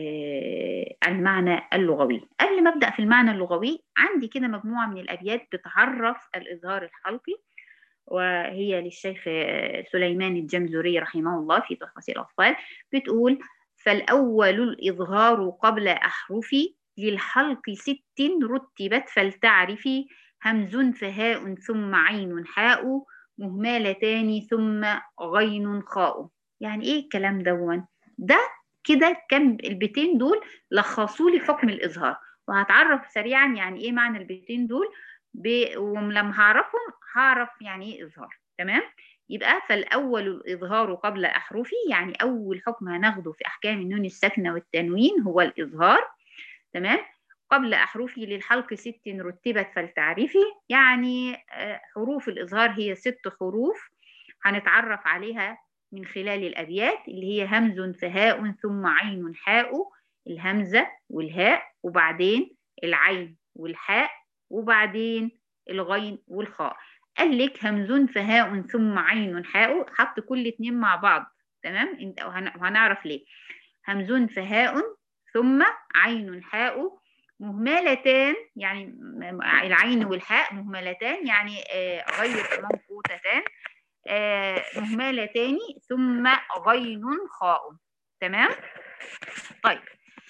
المعنى اللغوي قبل ما أبدأ في المعنى اللغوي عندي كده مجموعة من الأبيات بتعرف الإظهار الحلقي وهي للشيخ سليمان الجمزوري رحمه الله في تحفة الأطفال بتقول فالأول الإظهار قبل أحرفي للحلق ست رتبت فلتعرفي همز فهاء ثم عين حاء مهملتان ثم غين خاء يعني ايه الكلام دون ده كده كان البيتين دول لخصوا لي حكم الإظهار وهتعرف سريعا يعني ايه معنى البيتين دول ب... ولما هعرفهم هعرف يعني ايه إظهار تمام يبقى فالأول الإظهار قبل أحرفي يعني أول حكم هناخده في أحكام النون الساكنة والتنوين هو الإظهار تمام قبل أحرفي للحلق ست رتبت فلتعرفي يعني حروف الإظهار هي ست حروف هنتعرف عليها من خلال الأبيات اللي هي همز فهاء ثم عين حاء الهمزة والهاء وبعدين العين والحاء وبعدين الغين والخاء قال لك همز فهاء ثم عين حاء حط كل اتنين مع بعض تمام وهنعرف ليه همز فهاء ثم عين حاء مهملتان يعني م- العين والحاء مهملتان يعني آه، غير منقوطتان آه، مهملتان ثم غين خاء تمام طيب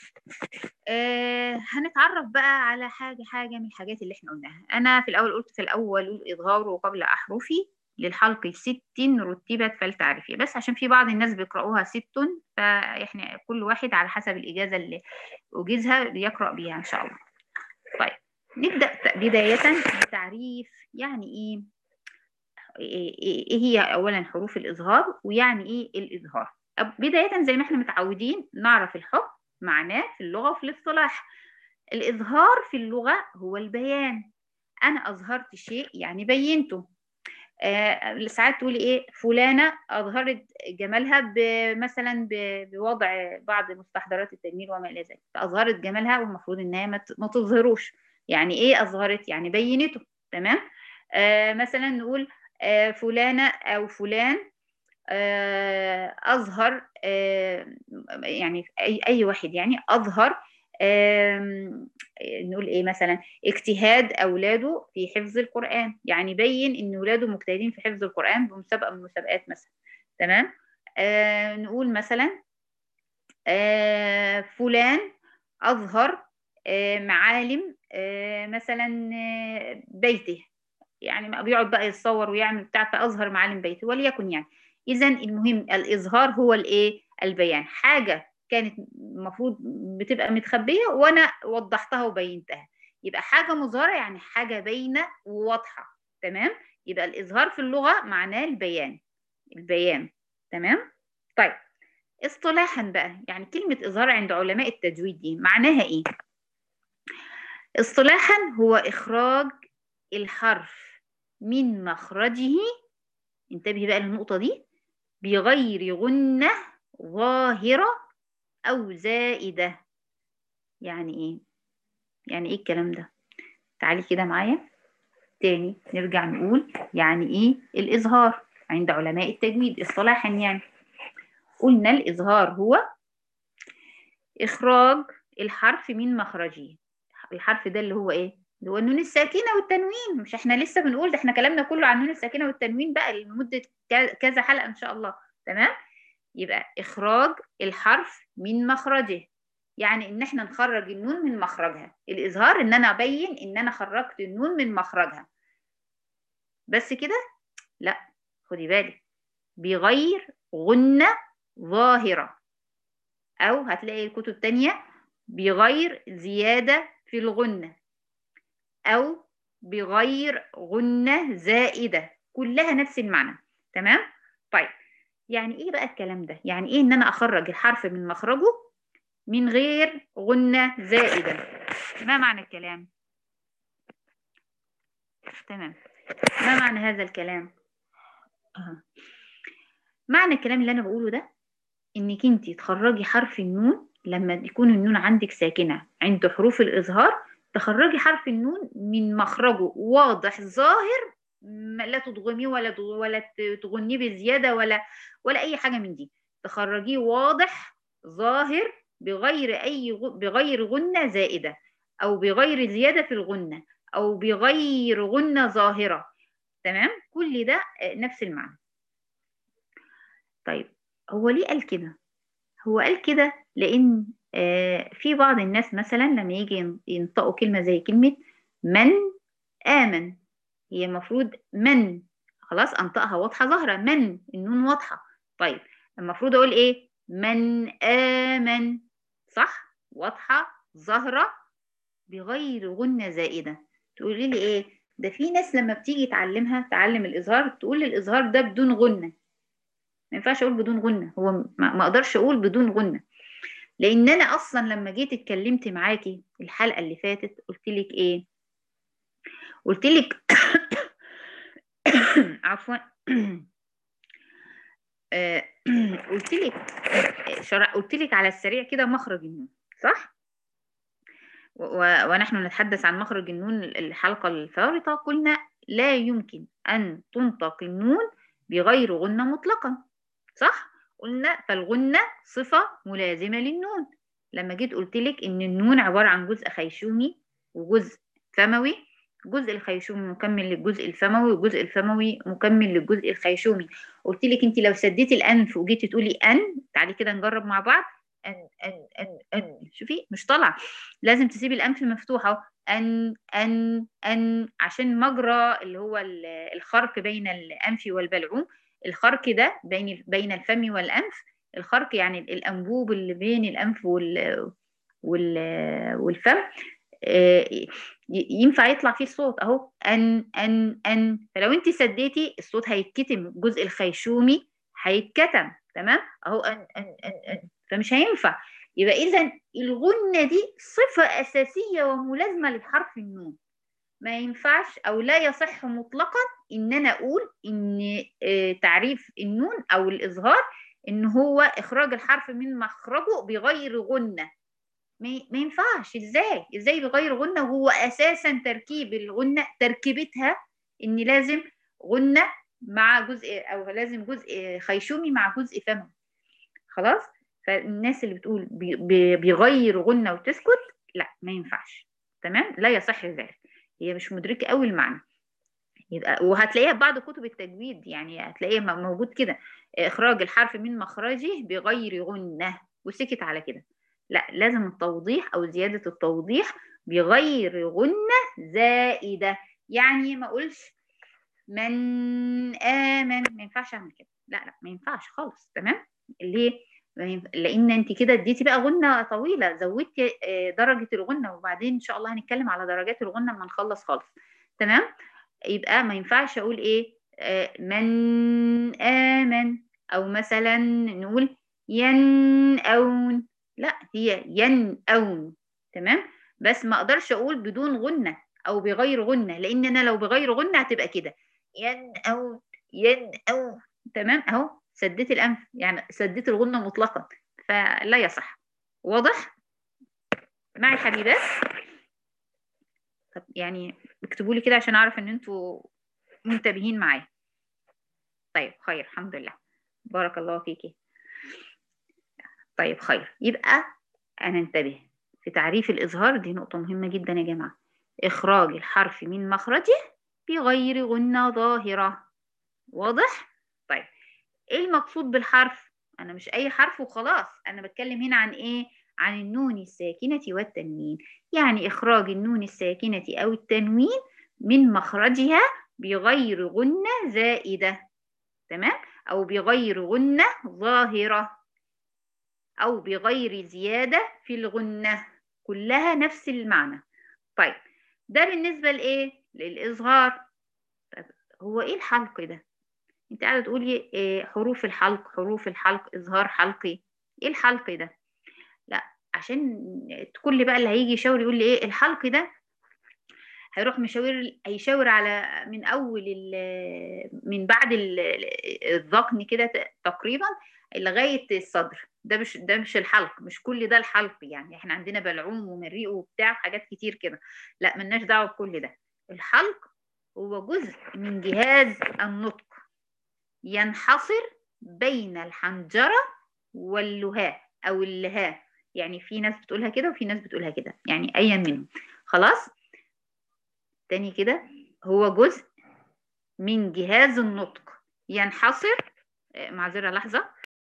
آه هنتعرف بقى على حاجة حاجة من الحاجات اللي احنا قلناها أنا في الأول قلت في الأول الإظهار قبل أحرفي للحلق ست رتبت فلتعرفي بس عشان في بعض الناس بيقرأوها ست فإحنا كل واحد على حسب الإجازة اللي أجيزها بيقرأ بيها إن شاء الله طيب نبدأ ت- بداية بتعريف يعني إيه إيه إيه هي أولا حروف الإظهار ويعني إيه الإظهار أب- بداية زي ما إحنا متعودين نعرف الحكم معناه في اللغة وفي الاصطلاح الإظهار في اللغة هو البيان أنا أظهرت شيء يعني بينته آه ساعات تقولي إيه فلانة أظهرت جمالها ب- مثلا ب- بوضع بعض مستحضرات التجميل وما إلى ذلك فأظهرت جمالها والمفروض إنها ما ت- ما تظهروش يعني إيه أظهرت يعني بينته تمام آه مثلا نقول آه فلانة أو فلان آه، أظهر آه، يعني أي أي واحد يعني أظهر آم، نقول إيه مثلا اجتهاد أولاده في حفظ القرآن يعني بين إن أولاده مجتهدين في حفظ القرآن بمسابقة من المسابقات مثلا تمام آه، نقول مثلا آه، فلان أظهر آه، معالم آه، مثلا آه، بيته يعني بيقعد بقى يتصور ويعمل بتاع فأظهر معالم بيته وليكن يعني إذا المهم الإظهار هو الإيه؟ البيان حاجة كانت المفروض بتبقى متخبية وأنا وضحتها وبينتها يبقى حاجة مظهرة يعني حاجة باينة وواضحة تمام؟ يبقى الإظهار في اللغة معناه البيان البيان تمام؟ طيب اصطلاحا بقى يعني كلمة إظهار عند علماء التجويد دي معناها إيه؟ اصطلاحا هو إخراج الحرف من مخرجه انتبهي بقى للنقطة دي بغير غنة ظاهرة أو زائدة يعني إيه؟ يعني إيه الكلام ده؟ تعالي كده معايا تاني نرجع نقول يعني إيه الإظهار عند علماء التجويد اصطلاحا يعني قلنا الإظهار هو إخراج الحرف من مخرجه الحرف ده اللي هو إيه؟ اللي هو النون الساكنة والتنوين مش احنا لسه بنقول ده احنا كلامنا كله عن النون الساكنة والتنوين بقى لمدة كذا حلقة إن شاء الله تمام؟ يبقى إخراج الحرف من مخرجه يعني إن احنا نخرج النون من مخرجها الإظهار إن أنا أبين إن أنا خرجت النون من مخرجها بس كده؟ لا خدي بالك بغير غنة ظاهرة أو هتلاقي الكتب تانية بغير زيادة في الغنة أو بغير غنة زائدة كلها نفس المعنى تمام؟ طيب يعني إيه بقى الكلام ده؟ يعني إيه إن أنا أخرج الحرف من مخرجه من غير غنة زائدة ما معنى الكلام؟ تمام ما معنى هذا الكلام؟ آه. معنى الكلام اللي أنا بقوله ده إنك أنت تخرجي حرف النون لما يكون النون عندك ساكنة عند حروف الإظهار تخرجي حرف النون من مخرجه واضح ظاهر لا تضغميه ولا ولا تغنيه بزيادة ولا ولا أي حاجة من دي تخرجيه واضح ظاهر بغير أي بغير غنة زائدة أو بغير زيادة في الغنة أو بغير غنة ظاهرة تمام كل ده نفس المعنى طيب هو ليه قال كده هو قال كده لأن آه في بعض الناس مثلا لما يجي ينطقوا كلمة زي كلمة من آمن هي المفروض من خلاص أنطقها واضحة ظاهرة من النون واضحة طيب المفروض أقول إيه من آمن صح واضحة ظاهرة بغير غنة زائدة تقولي لي إيه ده في ناس لما بتيجي تعلمها تعلم الإظهار تقول الإظهار ده بدون غنة ما ينفعش أقول بدون غنة هو ما أقدرش أقول بدون غنة لان انا اصلا لما جيت اتكلمت معاكي الحلقه اللي فاتت قلت لك ايه قلت لك عفوا قلت لك قلت لك على السريع كده مخرج النون صح ونحن نتحدث عن مخرج النون الحلقه الفارطه قلنا لا يمكن ان تنطق النون بغير غنه مطلقا صح قلنا فالغنة صفة ملازمة للنون لما جيت قلت لك ان النون عبارة عن جزء خيشومي وجزء فموي الجزء الخيشومي مكمل للجزء الفموي والجزء الفموي مكمل للجزء الخيشومي قلت لك انت لو سديتي الانف وجيتي تقولي ان تعالي كده نجرب مع بعض ان ان ان ان شوفي مش طالعه لازم تسيبي الانف مفتوحه اهو ان ان ان عشان مجرى اللي هو الخرق بين الانف والبلعوم الخرق ده بين بين الفم والانف الخرق يعني الانبوب اللي بين الانف وال وال والفم ينفع يطلع فيه الصوت اهو ان ان ان فلو انت سديتي الصوت هيتكتم الجزء الخيشومي هيتكتم تمام اهو ان ان ان ان فمش هينفع يبقى اذا الغنه دي صفه اساسيه وملازمه للحرف النون ما ينفعش او لا يصح مطلقا ان انا اقول ان تعريف النون او الاظهار ان هو اخراج الحرف من مخرجه بغير غنه ما ينفعش ازاي ازاي بغير غنه وهو اساسا تركيب الغنه تركيبتها ان لازم غنه مع جزء او لازم جزء خيشومي مع جزء فمي خلاص فالناس اللي بتقول بيغير غنه وتسكت لا ما ينفعش تمام لا يصح ذلك هي مش مدركه قوي المعنى يبقى وهتلاقيها في بعض كتب التجويد يعني هتلاقيها موجود كده اخراج الحرف من مخرجه بغير غنه وسكت على كده لا لازم التوضيح او زياده التوضيح بغير غنه زائده يعني ما اقولش من امن ما ينفعش اعمل كده لا لا ما ينفعش خالص تمام ليه لان انت كده اديتي بقى غنه طويله زودتي درجه الغنه وبعدين ان شاء الله هنتكلم على درجات الغنه لما نخلص خالص تمام يبقى ما ينفعش اقول ايه من امن او مثلا نقول ينأون لا هي ينأون تمام بس ما اقدرش اقول بدون غنه او بغير غنه لان انا لو بغير غنه هتبقى كده ينأون ينأون تمام اهو سديت الانف يعني سديت الغنه مطلقا فلا يصح واضح معي حبيبات طب يعني اكتبوا لي كده عشان اعرف ان انتوا منتبهين معايا طيب خير الحمد لله بارك الله فيكي طيب خير يبقى انا انتبه في تعريف الاظهار دي نقطه مهمه جدا يا جماعه اخراج الحرف من مخرجه بغير غنه ظاهره واضح طيب ايه المقصود بالحرف انا مش اي حرف وخلاص انا بتكلم هنا عن ايه عن النون الساكنة والتنوين يعني إخراج النون الساكنة أو التنوين من مخرجها بغير غنة زائدة تمام أو بغير غنة ظاهرة أو بغير زيادة في الغنة كلها نفس المعنى طيب ده بالنسبة لإيه؟ للإظهار طيب هو إيه الحلق ده؟ أنت قاعدة تقولي إيه حروف الحلق حروف الحلق إظهار حلقي إيه الحلق ده؟ لا عشان كل بقى اللي هيجي يشاور يقول لي ايه الحلق ده هيروح مشاور هيشاور على من اول من بعد الذقن كده تقريبا لغايه الصدر ده مش ده مش الحلق مش كل ده الحلق يعني احنا عندنا بلعوم ومريء وبتاع حاجات كتير كده لا ملناش دعوه بكل ده الحلق هو جزء من جهاز النطق ينحصر بين الحنجره واللهاه او اللهاه يعني في ناس بتقولها كده وفي ناس بتقولها كده يعني ايا منهم خلاص تاني كده هو جزء من جهاز النطق ينحصر معذرة لحظة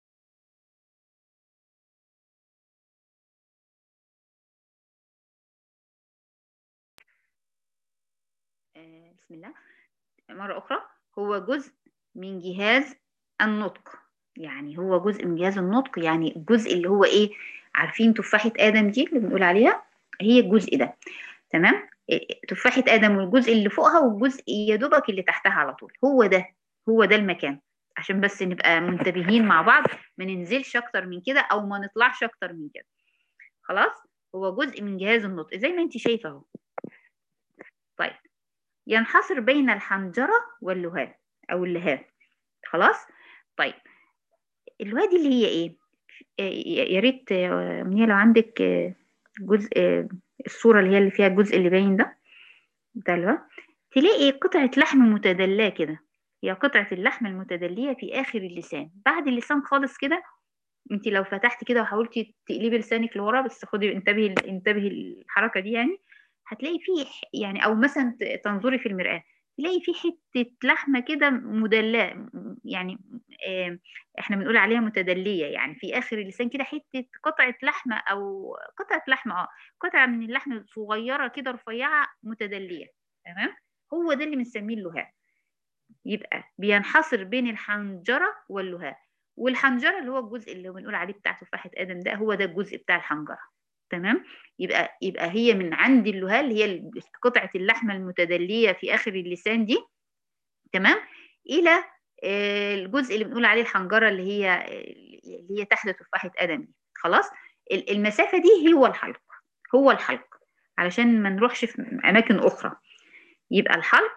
بسم الله مرة أخرى هو جزء من جهاز النطق يعني هو جزء من جهاز النطق يعني الجزء اللي هو ايه عارفين تفاحة آدم دي اللي بنقول عليها هي الجزء ده تمام تفاحة آدم والجزء اللي فوقها والجزء يا دوبك اللي تحتها على طول هو ده هو ده المكان عشان بس نبقى منتبهين مع بعض ما ننزلش اكتر من كده او ما نطلعش اكتر من كده خلاص هو جزء من جهاز النطق زي ما انت شايفه اهو طيب ينحصر بين الحنجرة واللهاب او اللهاب خلاص طيب الوادي اللي هي ايه يا ريت منيا لو عندك جزء الصورة اللي هي اللي فيها الجزء اللي باين ده ده تلاقي قطعة لحم متدلاة كده هي قطعة اللحم المتدلية في آخر اللسان بعد اللسان خالص كده انت لو فتحت كده وحاولتي تقلبي لسانك لورا بس خدي انتبهي انتبهي الحركة دي يعني هتلاقي فيه يعني او مثلا تنظري في المرآة تلاقي في حتة لحمة كده مدلاه يعني اه احنا بنقول عليها متدلية يعني في آخر اللسان كده حتة قطعة لحمة أو قطعة لحمة اه قطعة من اللحم صغيرة كده رفيعة متدلية تمام هو ده اللي بنسميه اللهاء يبقى بينحصر بين الحنجرة واللهاء والحنجرة اللي هو الجزء اللي بنقول عليه بتاع تفاحة آدم ده هو ده الجزء بتاع الحنجرة تمام يبقى يبقى هي من عند اللهاء اللي هي قطعة اللحمة المتدلية في آخر اللسان دي تمام إلى الجزء اللي بنقول عليه الحنجرة اللي هي اللي هي تحت تفاحة آدم دي خلاص المسافة دي هو الحلق هو الحلق علشان ما نروحش في أماكن أخرى يبقى الحلق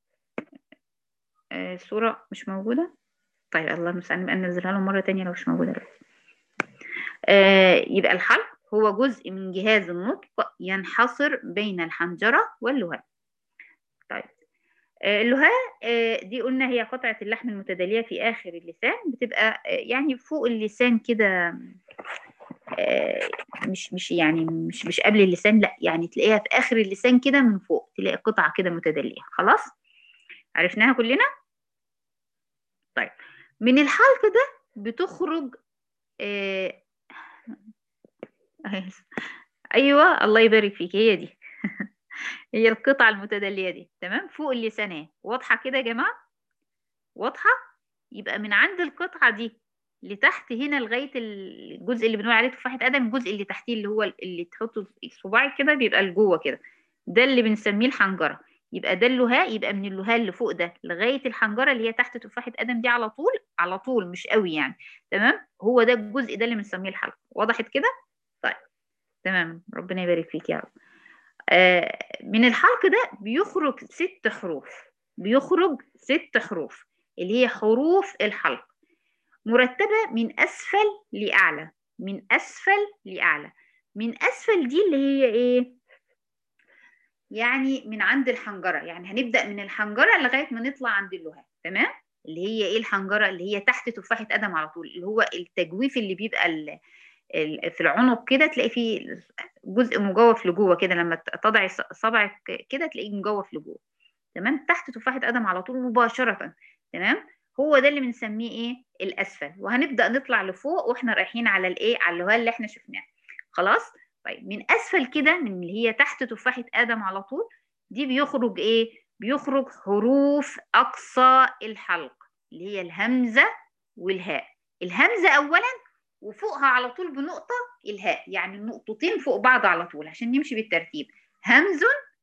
الصورة مش موجودة طيب الله المستعان نبقى ننزلها لهم مرة تانية لو مش موجودة دلوقتي آه يبقى الحلق هو جزء من جهاز النطق ينحصر بين الحنجرة واللهاء طيب آه اللهاء آه دي قلنا هي قطعة اللحم المتدلية في آخر اللسان بتبقى آه يعني فوق اللسان كده آه مش مش يعني مش مش قبل اللسان لا يعني تلاقيها في آخر اللسان كده من فوق تلاقي قطعة كده متدلية خلاص عرفناها كلنا طيب من الحلق ده بتخرج آه ايوه الله يبارك فيك هي دي هي القطعه المتدليه دي تمام فوق اللسانات واضحه كده يا جماعه واضحه يبقى من عند القطعه دي لتحت هنا لغايه الجزء اللي بنقول عليه تفاحه ادم الجزء اللي تحتيه اللي هو اللي تحطه صباعك كده بيبقى لجوه كده ده اللي بنسميه الحنجره يبقى ده اللهاء يبقى من اللهاء اللي فوق ده لغايه الحنجره اللي هي تحت تفاحه ادم دي على طول على طول مش قوي يعني تمام هو ده الجزء ده اللي بنسميه الحلق وضحت كده طيب تمام ربنا يبارك فيك يا رب آه من الحلق ده بيخرج ست حروف بيخرج ست حروف اللي هي حروف الحلق مرتبه من اسفل لاعلى من اسفل لاعلى من اسفل دي اللي هي ايه يعني من عند الحنجرة يعني هنبدأ من الحنجرة لغاية ما نطلع عند اللهاء تمام اللي هي ايه الحنجرة اللي هي تحت تفاحة آدم على طول اللي هو التجويف اللي بيبقى ال ال في العنق كده تلاقي فيه جزء مجوف لجوه كده لما تضعي صبعك كده تلاقيه مجوف لجوه تمام تحت تفاحة آدم على طول مباشرة تمام هو ده اللي بنسميه ايه الأسفل وهنبدأ نطلع لفوق واحنا رايحين على الايه على اللهاء اللي احنا شفناه خلاص طيب من اسفل كده من اللي هي تحت تفاحه ادم على طول دي بيخرج ايه بيخرج حروف اقصى الحلق اللي هي الهمزه والهاء الهمزه اولا وفوقها على طول بنقطه الهاء يعني النقطتين فوق بعض على طول عشان نمشي بالترتيب همز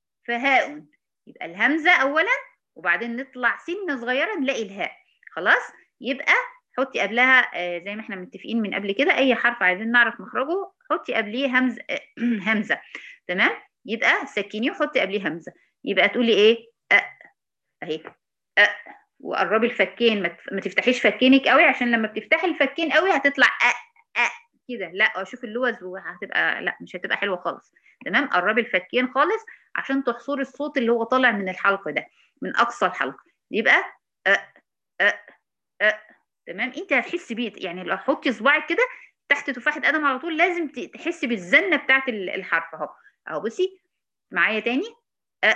فهاء يبقى الهمزه اولا وبعدين نطلع سنه صغيره نلاقي الهاء خلاص يبقى حطي قبلها آه زي ما احنا متفقين من قبل كده اي حرف عايزين نعرف مخرجه حطي قبليه همزه آه همزه تمام يبقى سكنيه وحطي قبليه همزه يبقى تقولي ايه أ اهي أ وقربي الفكين ما تفتحيش فكينك قوي عشان لما بتفتحي الفكين قوي هتطلع أ أ كده لا اشوف اللوز وهتبقى لا مش هتبقى حلوه خالص تمام قربي الفكين خالص عشان تحصري الصوت اللي هو طالع من الحلق ده من اقصى الحلق يبقى أ أ أ تمام انت هتحسي بيه يعني لو حطي صباعك كده تحت تفاحه ادم على طول لازم تحسي بالزنه بتاعت الحرف اهو اهو بصي معايا تاني أ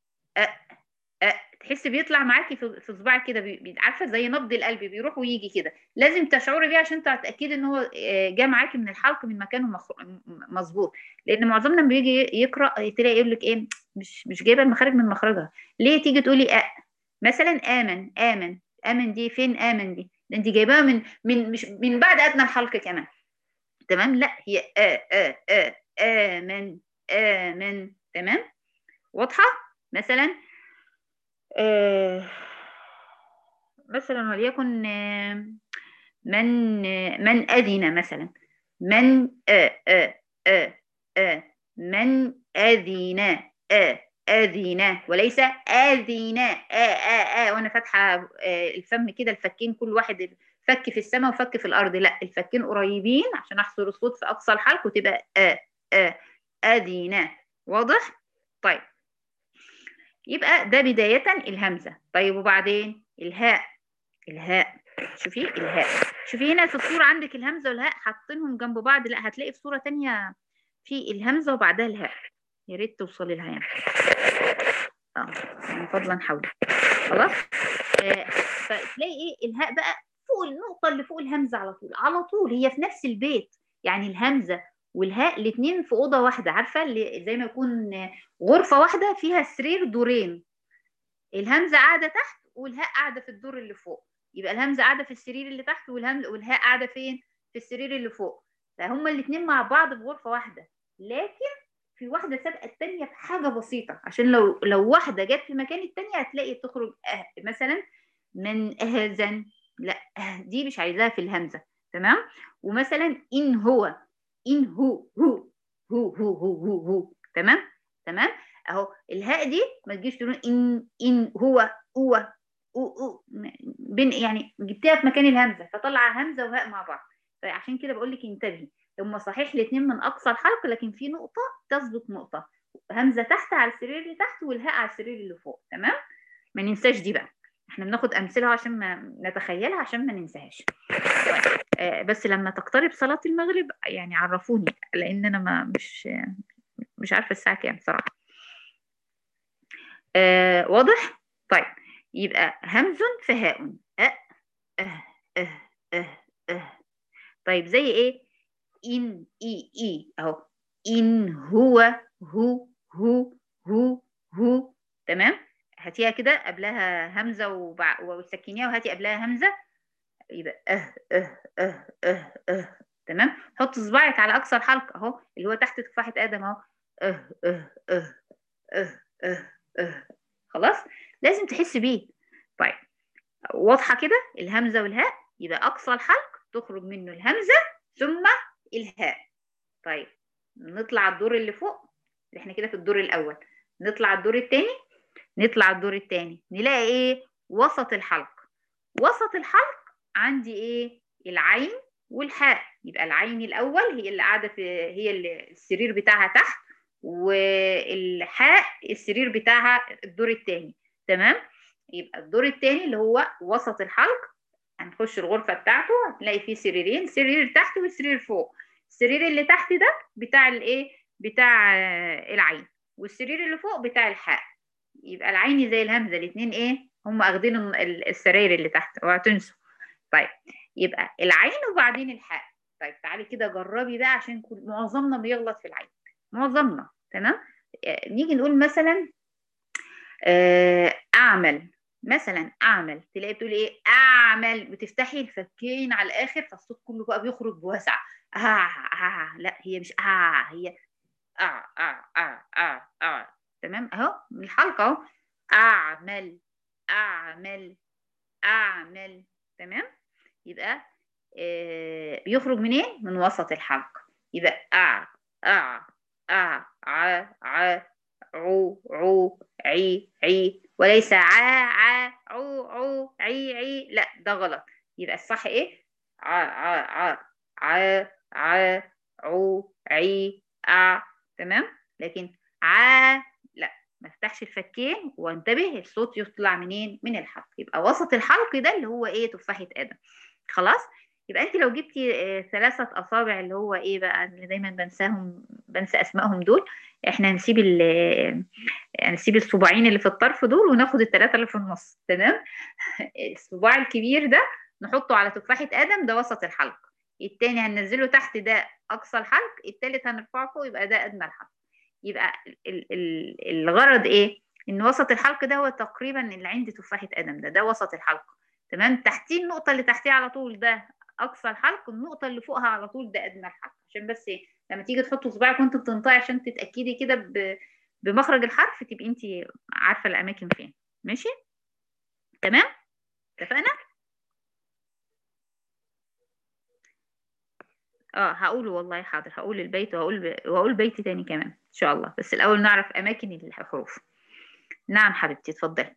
أ أ تحسي بيطلع معاكي في صباعك كده عارفه زي نبض القلب بيروح ويجي كده لازم تشعري بيه عشان تتاكدي ان هو جه معاكي من الحلق من مكانه مظبوط لان معظمنا لما بيجي يقرا تلاقي يقول لك ايه مش مش جايبه المخارج من مخرجها ليه تيجي تقولي أ مثلا امن امن امن دي فين امن دي ده انت جايباها من من مش من بعد ادنى الحلق كمان تمام لا هي آ آ آ آمن آمن تمام واضحة مثلا آه مثلا وليكن آه من آه من أذن مثلا من آ آ آ آ من أذن آ أذن وليس أذن آ آ آ وأنا فاتحة الفم كده الفكين كل واحد فك في السماء وفك في الأرض لا الفكين قريبين عشان أحصر الصوت في أقصى الحلق وتبقى آ آ أذن واضح؟ طيب يبقى ده بداية الهمزة طيب وبعدين الهاء الهاء شوفي الهاء شوفي هنا في الصورة عندك الهمزة والهاء حاطينهم جنب بعض لا هتلاقي في صورة تانية في الهمزة وبعدها الهاء يا ريت توصلي لها يعني اه من فضلا حولي خلاص آه فتلاقي ايه الهاء بقى فوق النقطة اللي فوق الهمزة على طول على طول هي في نفس البيت يعني الهمزة والهاء الاثنين في أوضة واحدة عارفة اللي زي ما يكون غرفة واحدة فيها سرير دورين الهمزة قاعدة تحت والهاء قاعدة في الدور اللي فوق يبقى الهمزة قاعدة في السرير اللي تحت والهمزة والهاء قاعدة فين؟ في السرير اللي فوق فهما الاثنين مع بعض في غرفة واحدة لكن في واحدة سابقة التانية بحاجة بسيطة عشان لو لو واحدة جت في مكان التانية هتلاقي تخرج أه مثلا من أهزن لا أه دي مش عايزاها في الهمزة تمام ومثلا إن هو إن هو هو هو هو هو هو, هو. تمام تمام اهو الهاء دي ما تجيش تقول ان ان هو هو أو أو بين يعني جبتها في مكان الهمزه فطلع همزه وهاء مع بعض فعشان كده بقول لك انتبهي هم صحيح الاثنين من اقصى الحلق لكن في نقطه تسبق نقطه همزه تحت على السرير اللي تحت والهاء على السرير اللي فوق تمام ما ننساش دي بقى احنا بناخد امثله عشان ما نتخيلها عشان ما ننساهاش آه بس لما تقترب صلاه المغرب يعني عرفوني لان انا ما مش مش عارفه الساعه كام بصراحه آه واضح طيب يبقى همز فهاء أه أه أه أه أه طيب زي ايه إن إي إي أهو إن هو هو هو هو هو تمام هاتيها كده قبلها همزة وبع... وسكنيها وهاتي قبلها همزة يبقى أه أه أه أه أه تمام حط صباعك على أقصى الحلق أهو اللي هو تحت تفاحة آدم أهو أه أه أه أه أه أه خلاص لازم تحس بيه طيب واضحة كده الهمزة والهاء يبقى أقصى الحلق تخرج منه الهمزة ثم الهاء طيب نطلع الدور اللي فوق احنا كده في الدور الأول نطلع الدور الثاني نطلع الدور الثاني نلاقي ايه وسط الحلق وسط الحلق عندي ايه العين والحاء يبقى العين الأول هي اللي قاعدة في هي اللي السرير بتاعها تحت والحاء السرير بتاعها الدور الثاني تمام يبقى الدور الثاني اللي هو وسط الحلق هنخش الغرفة بتاعته هتلاقي فيه سريرين سرير تحت وسرير فوق السرير اللي تحت ده بتاع الايه بتاع العين والسرير اللي فوق بتاع الحاء يبقى العين زي الهمزة الاثنين ايه هم اخدين السراير اللي تحت اوعوا تنسوا طيب يبقى العين وبعدين الحاء طيب تعالي كده جربي بقى عشان معظمنا بيغلط في العين معظمنا تمام نيجي نقول مثلا اعمل مثلا اعمل تلاقي بتقولي ايه اعمل بتفتحي الفكين على الاخر فالصوت كله بقى بيخرج بوسع آه آه لا هي مش آه هي آه آه آه آه آه تمام اهو من الحلقة اهو اعمل اعمل اعمل تمام يبقى آه بيخرج منين من وسط الحلقة يبقى آ آ آ ع ع عو عو عي عي وليس ع ع عو عو عي عي لا ده غلط يبقى الصح ايه ع ع ع ع ع عو عي ع تمام لكن ع لا ما افتحش الفكين وانتبه الصوت يطلع منين من الحلق يبقى وسط الحلق ده اللي هو ايه تفاحة ادم خلاص يبقى انت لو جبتي آه ثلاثة اصابع اللي هو ايه بقى اللي دايما بنساهم بنسى اسمائهم دول احنا نسيب ال نسيب الصباعين اللي في الطرف دول وناخد الثلاثة اللي في النص تمام الصباع الكبير ده نحطه على تفاحة ادم ده وسط الحلق التاني هننزله تحت ده اقصى الحلق التالت هنرفعه فوق يبقى ده ادنى الحلق يبقى ال ال الغرض ايه ان وسط الحلق ده هو تقريبا اللي عند تفاحة ادم ده ده وسط الحلق تمام تحتيه النقطة اللي تحتيه على طول ده اقصى الحلق النقطة اللي فوقها على طول ده ادنى الحلق عشان بس ايه لما تيجي تحطوا صباعك وانت بتنطقي عشان تتاكدي كده بمخرج الحرف تبقي انت عارفه الاماكن فين ماشي تمام اتفقنا اه هقوله والله حاضر هقول البيت وهقول وهقول بيت تاني كمان ان شاء الله بس الاول نعرف اماكن الحروف نعم حبيبتي اتفضلي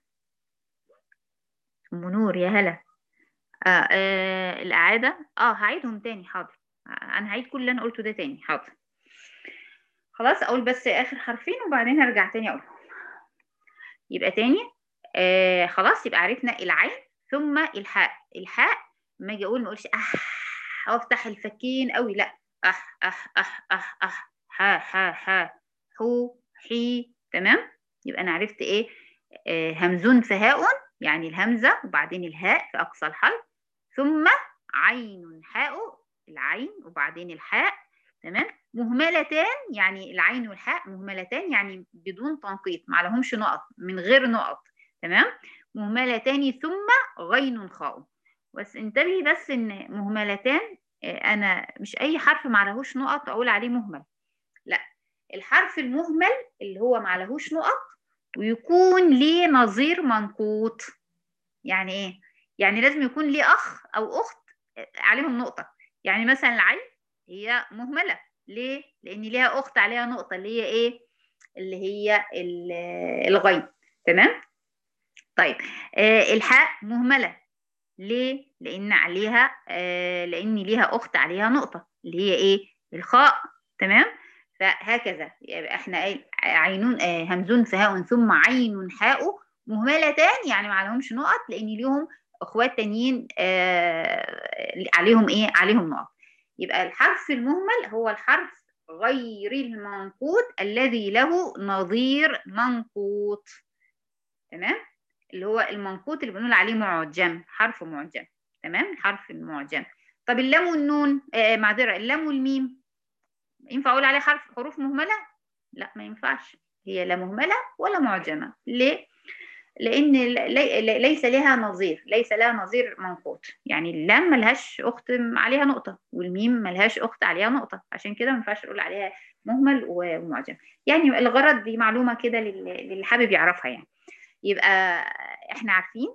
ام نور يا هلا آه, آه الاعاده اه هعيدهم تاني حاضر انا هعيد كل اللي انا قلته ده تاني حاضر خلاص اقول بس اخر حرفين وبعدين هرجع تاني اقولهم يبقى تاني آه خلاص يبقى عرفنا العين ثم الحاء الحاء لما اجي اقول ما اقولش اح وافتح الفكين قوي لا اح اح اح اح اح ها ها ها حو حي تمام يبقى انا عرفت ايه آه همزون فهاء يعني الهمزه وبعدين الهاء في اقصى الحلق ثم عين حاء العين وبعدين الحاء تمام مهملتان يعني العين والحاء مهملتان يعني بدون تنقيط ما لهمش نقط من غير نقط تمام مهملتان ثم غين خاء بس انتبهي بس ان مهملتان انا مش اي حرف ما عليهوش نقط اقول عليه مهمل لا الحرف المهمل اللي هو ما عليهوش نقط ويكون ليه نظير منقوط يعني ايه يعني لازم يكون ليه اخ او اخت عليهم نقطه يعني مثلا العين هي مهمله ليه لان ليها اخت عليها نقطه اللي هي ايه اللي هي الغين تمام طيب آه الحاء مهمله ليه لان عليها آه لان ليها اخت عليها نقطه اللي هي ايه الخاء تمام فهكذا يبقى احنا عينون آه همزون فهاء ثم عين حاء مهملتان يعني ما لهمش نقط لان ليهم اخوات تانيين آه عليهم ايه عليهم نقط يبقى الحرف المهمل هو الحرف غير المنقوط الذي له نظير منقوط تمام اللي هو المنقوط اللي بنقول عليه معجم حرف معجم تمام حرف معجم طب اللام والنون آه معذره اللام والميم ينفع اقول عليه حرف حروف مهمله لا ما ينفعش هي لا مهمله ولا معجمه ليه لان ليس لها نظير ليس لها نظير منقوط يعني اللام ملهاش اخت عليها نقطه والميم ملهاش اخت عليها نقطه عشان كده ما ينفعش نقول عليها مهمل ومعجم يعني الغرض دي معلومه كده للي حابب يعرفها يعني يبقى احنا عارفين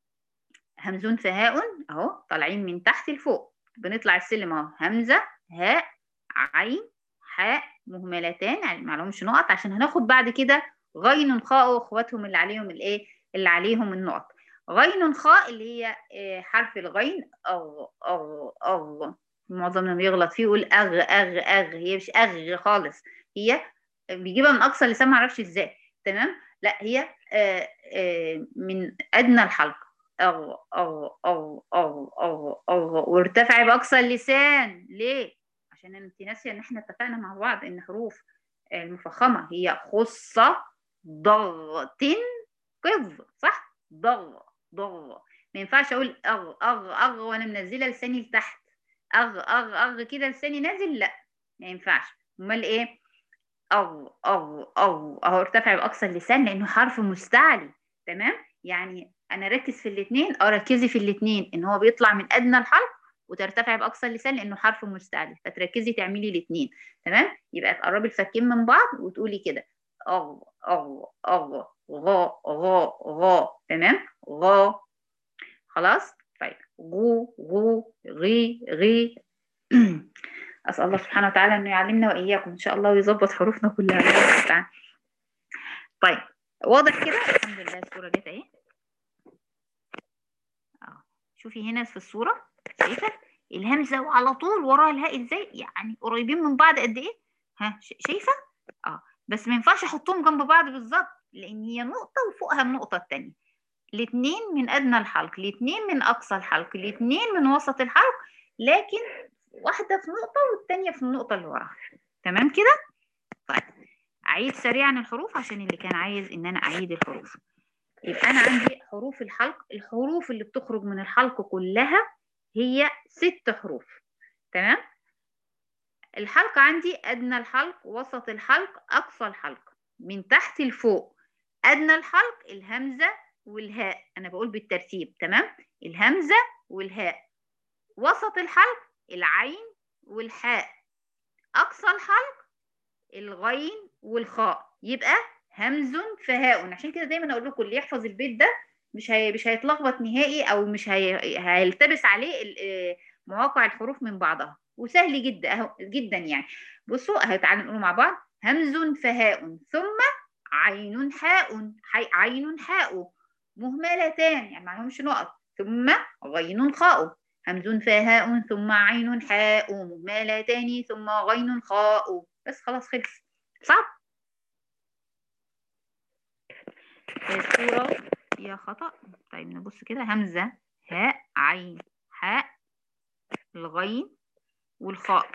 همزون فهاء اهو طالعين من تحت لفوق بنطلع السلم اهو همزه هاء عين حاء مهملتان يعني ما لهمش نقط عشان هناخد بعد كده غين خاء واخواتهم اللي عليهم الايه اللي عليهم النقط غين خاء اللي هي حرف الغين اغ اغ اغ معظمنا بيغلط فيه يقول اغ اغ اغ هي مش اغ خالص هي بيجيبها من اقصى اللسان ما اعرفش ازاي تمام لا هي آآ آآ من ادنى الحلق اغ اغ اغ اغ اغ اغ وارتفعي باقصى اللسان ليه عشان انت ناسيه ان احنا اتفقنا مع بعض ان حروف المفخمه هي خصه ضغط قض صح ضغ ضغ ما ينفعش اقول اغ اغ اغ وانا منزله لساني لتحت اغ اغ اغ كده لساني نازل لا ما ينفعش امال ايه اغ اغ اغ اهو ارتفع باقصى اللسان لانه حرف مستعلي تمام يعني انا ركز في الاثنين اه ركزي في الاثنين ان هو بيطلع من ادنى الحرف وترتفع باقصى اللسان لانه حرف مستعلي فتركزي تعملي الاثنين تمام يبقى تقربي الفكين من بعض وتقولي كده أغ أغ أغ غا غا غا تمام غا خلاص طيب غو غو غي غي أسأل الله سبحانه وتعالى أنه يعلمنا وإياكم إن شاء الله ويظبط حروفنا كلها طيب واضح كده الحمد لله الصورة جت أهي أه شوفي هنا في الصورة شايفة الهمزة وعلى طول وراها الهاء إزاي يعني قريبين من بعض قد إيه ها شايفة أه بس ما ينفعش احطهم جنب بعض بالظبط لان هي نقطه وفوقها النقطه الثانيه الاثنين من ادنى الحلق الاثنين من اقصى الحلق الاثنين من وسط الحلق لكن واحده في نقطه والثانيه في النقطه اللي وراها تمام كده طيب اعيد سريعا الحروف عشان اللي كان عايز ان انا اعيد الحروف يبقى انا عندي حروف الحلق الحروف اللي بتخرج من الحلق كلها هي ست حروف تمام الحلق عندي أدنى الحلق وسط الحلق أقصى الحلق من تحت لفوق أدنى الحلق الهمزة والهاء أنا بقول بالترتيب تمام الهمزة والهاء وسط الحلق العين والحاء أقصى الحلق الغين والخاء يبقى همز فهاء عشان كده دايما أقول لكم اللي يحفظ البيت ده مش هي مش هيتلخبط نهائي أو مش هي... هيلتبس عليه مواقع الحروف من بعضها وسهل جدا اهو جدا يعني بصوا اهو تعالوا نقول مع بعض همز فهاء ثم عين حاء عين حاء مهملتان يعني معهمش نقط ثم غين خاء همز فهاء ثم عين حاء مهملتان ثم غين خاء بس خلاص خلص صعب الصورة فيها خطأ طيب نبص كده همزة هاء عين حاء الغين والخاء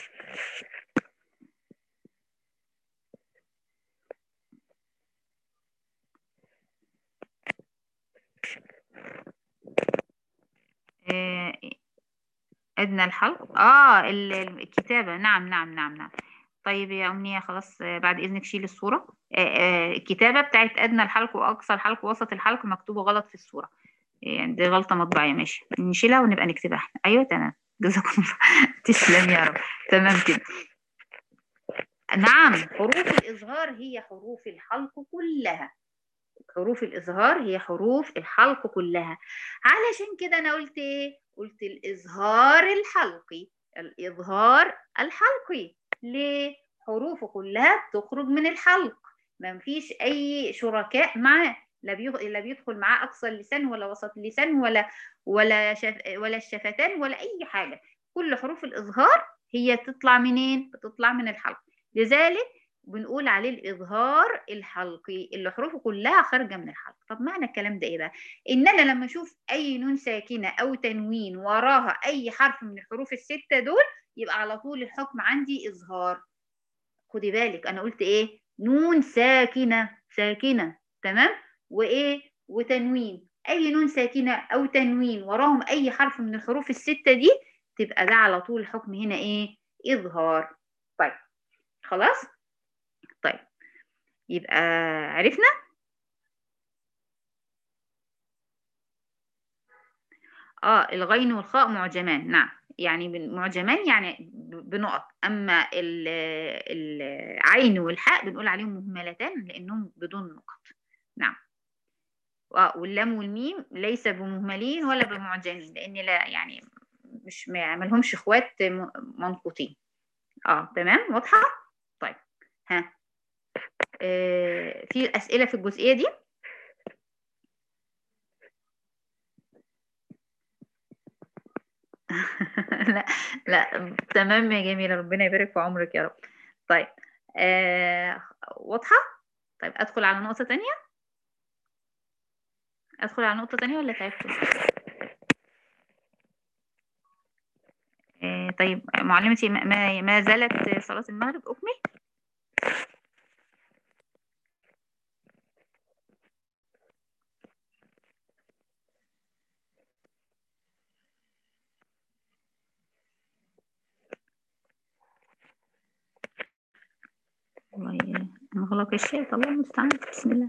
آه، أدنى الحلق اه ال- الكتابة نعم نعم نعم نعم طيب يا أمنية خلاص آه، بعد إذنك شيل الصورة آه، آه، الكتابة بتاعت أدنى الحلق وأقصى الحلق ووسط الحلق مكتوبة غلط في الصورة يعني دي غلطة مطبعية ماشي نشيلها ونبقى نكتبها احنا أيوة تمام جزاكم الله تسلم يا رب تمام كده نعم حروف الإظهار هي حروف الحلق كلها حروف الإظهار هي حروف الحلق كلها علشان كده أنا قلت إيه؟ قلت الإظهار الحلقي الإظهار الحلقي ليه؟ حروفه كلها بتخرج من الحلق ما فيش أي شركاء معاه لا بيخ... لا بيدخل معاه أقصى اللسان ولا وسط اللسان ولا ولا شف... ولا الشفتان ولا أي حاجة كل حروف الإظهار هي تطلع منين؟ بتطلع من الحلق لذلك بنقول عليه الإظهار الحلقي اللي حروفه كلها خارجة من الحلق طب معنى الكلام ده إيه بقى؟ إن أنا لما أشوف أي نون ساكنة أو تنوين وراها أي حرف من الحروف الستة دول يبقى على طول الحكم عندي إظهار خدي بالك أنا قلت إيه؟ نون ساكنة ساكنة تمام؟ وإيه؟ وتنوين أي نون ساكنة أو تنوين وراهم أي حرف من الحروف الستة دي تبقى ده على طول الحكم هنا إيه؟ إظهار طيب خلاص؟ طيب يبقى عرفنا اه الغين والخاء معجمان نعم يعني بن- معجمان يعني ب- بنقط اما ال- العين والحاء بنقول عليهم مهملتان لانهم بدون نقط نعم آه، واللام والميم ليس بمهملين ولا بمعجمين لان لا يعني مش ما ما لهمش اخوات م- منقوطين اه تمام واضحه طيب ها آه، في أسئلة في الجزئية دي لا لا تمام يا جميلة ربنا يبارك في عمرك يا رب طيب آه، واضحة طيب أدخل على نقطة تانية أدخل على نقطة تانية ولا تعبت آه، طيب معلمتي ما- ما ما زالت صلاة المغرب أكمل والله انغلق الشات الله المستعان بسم الله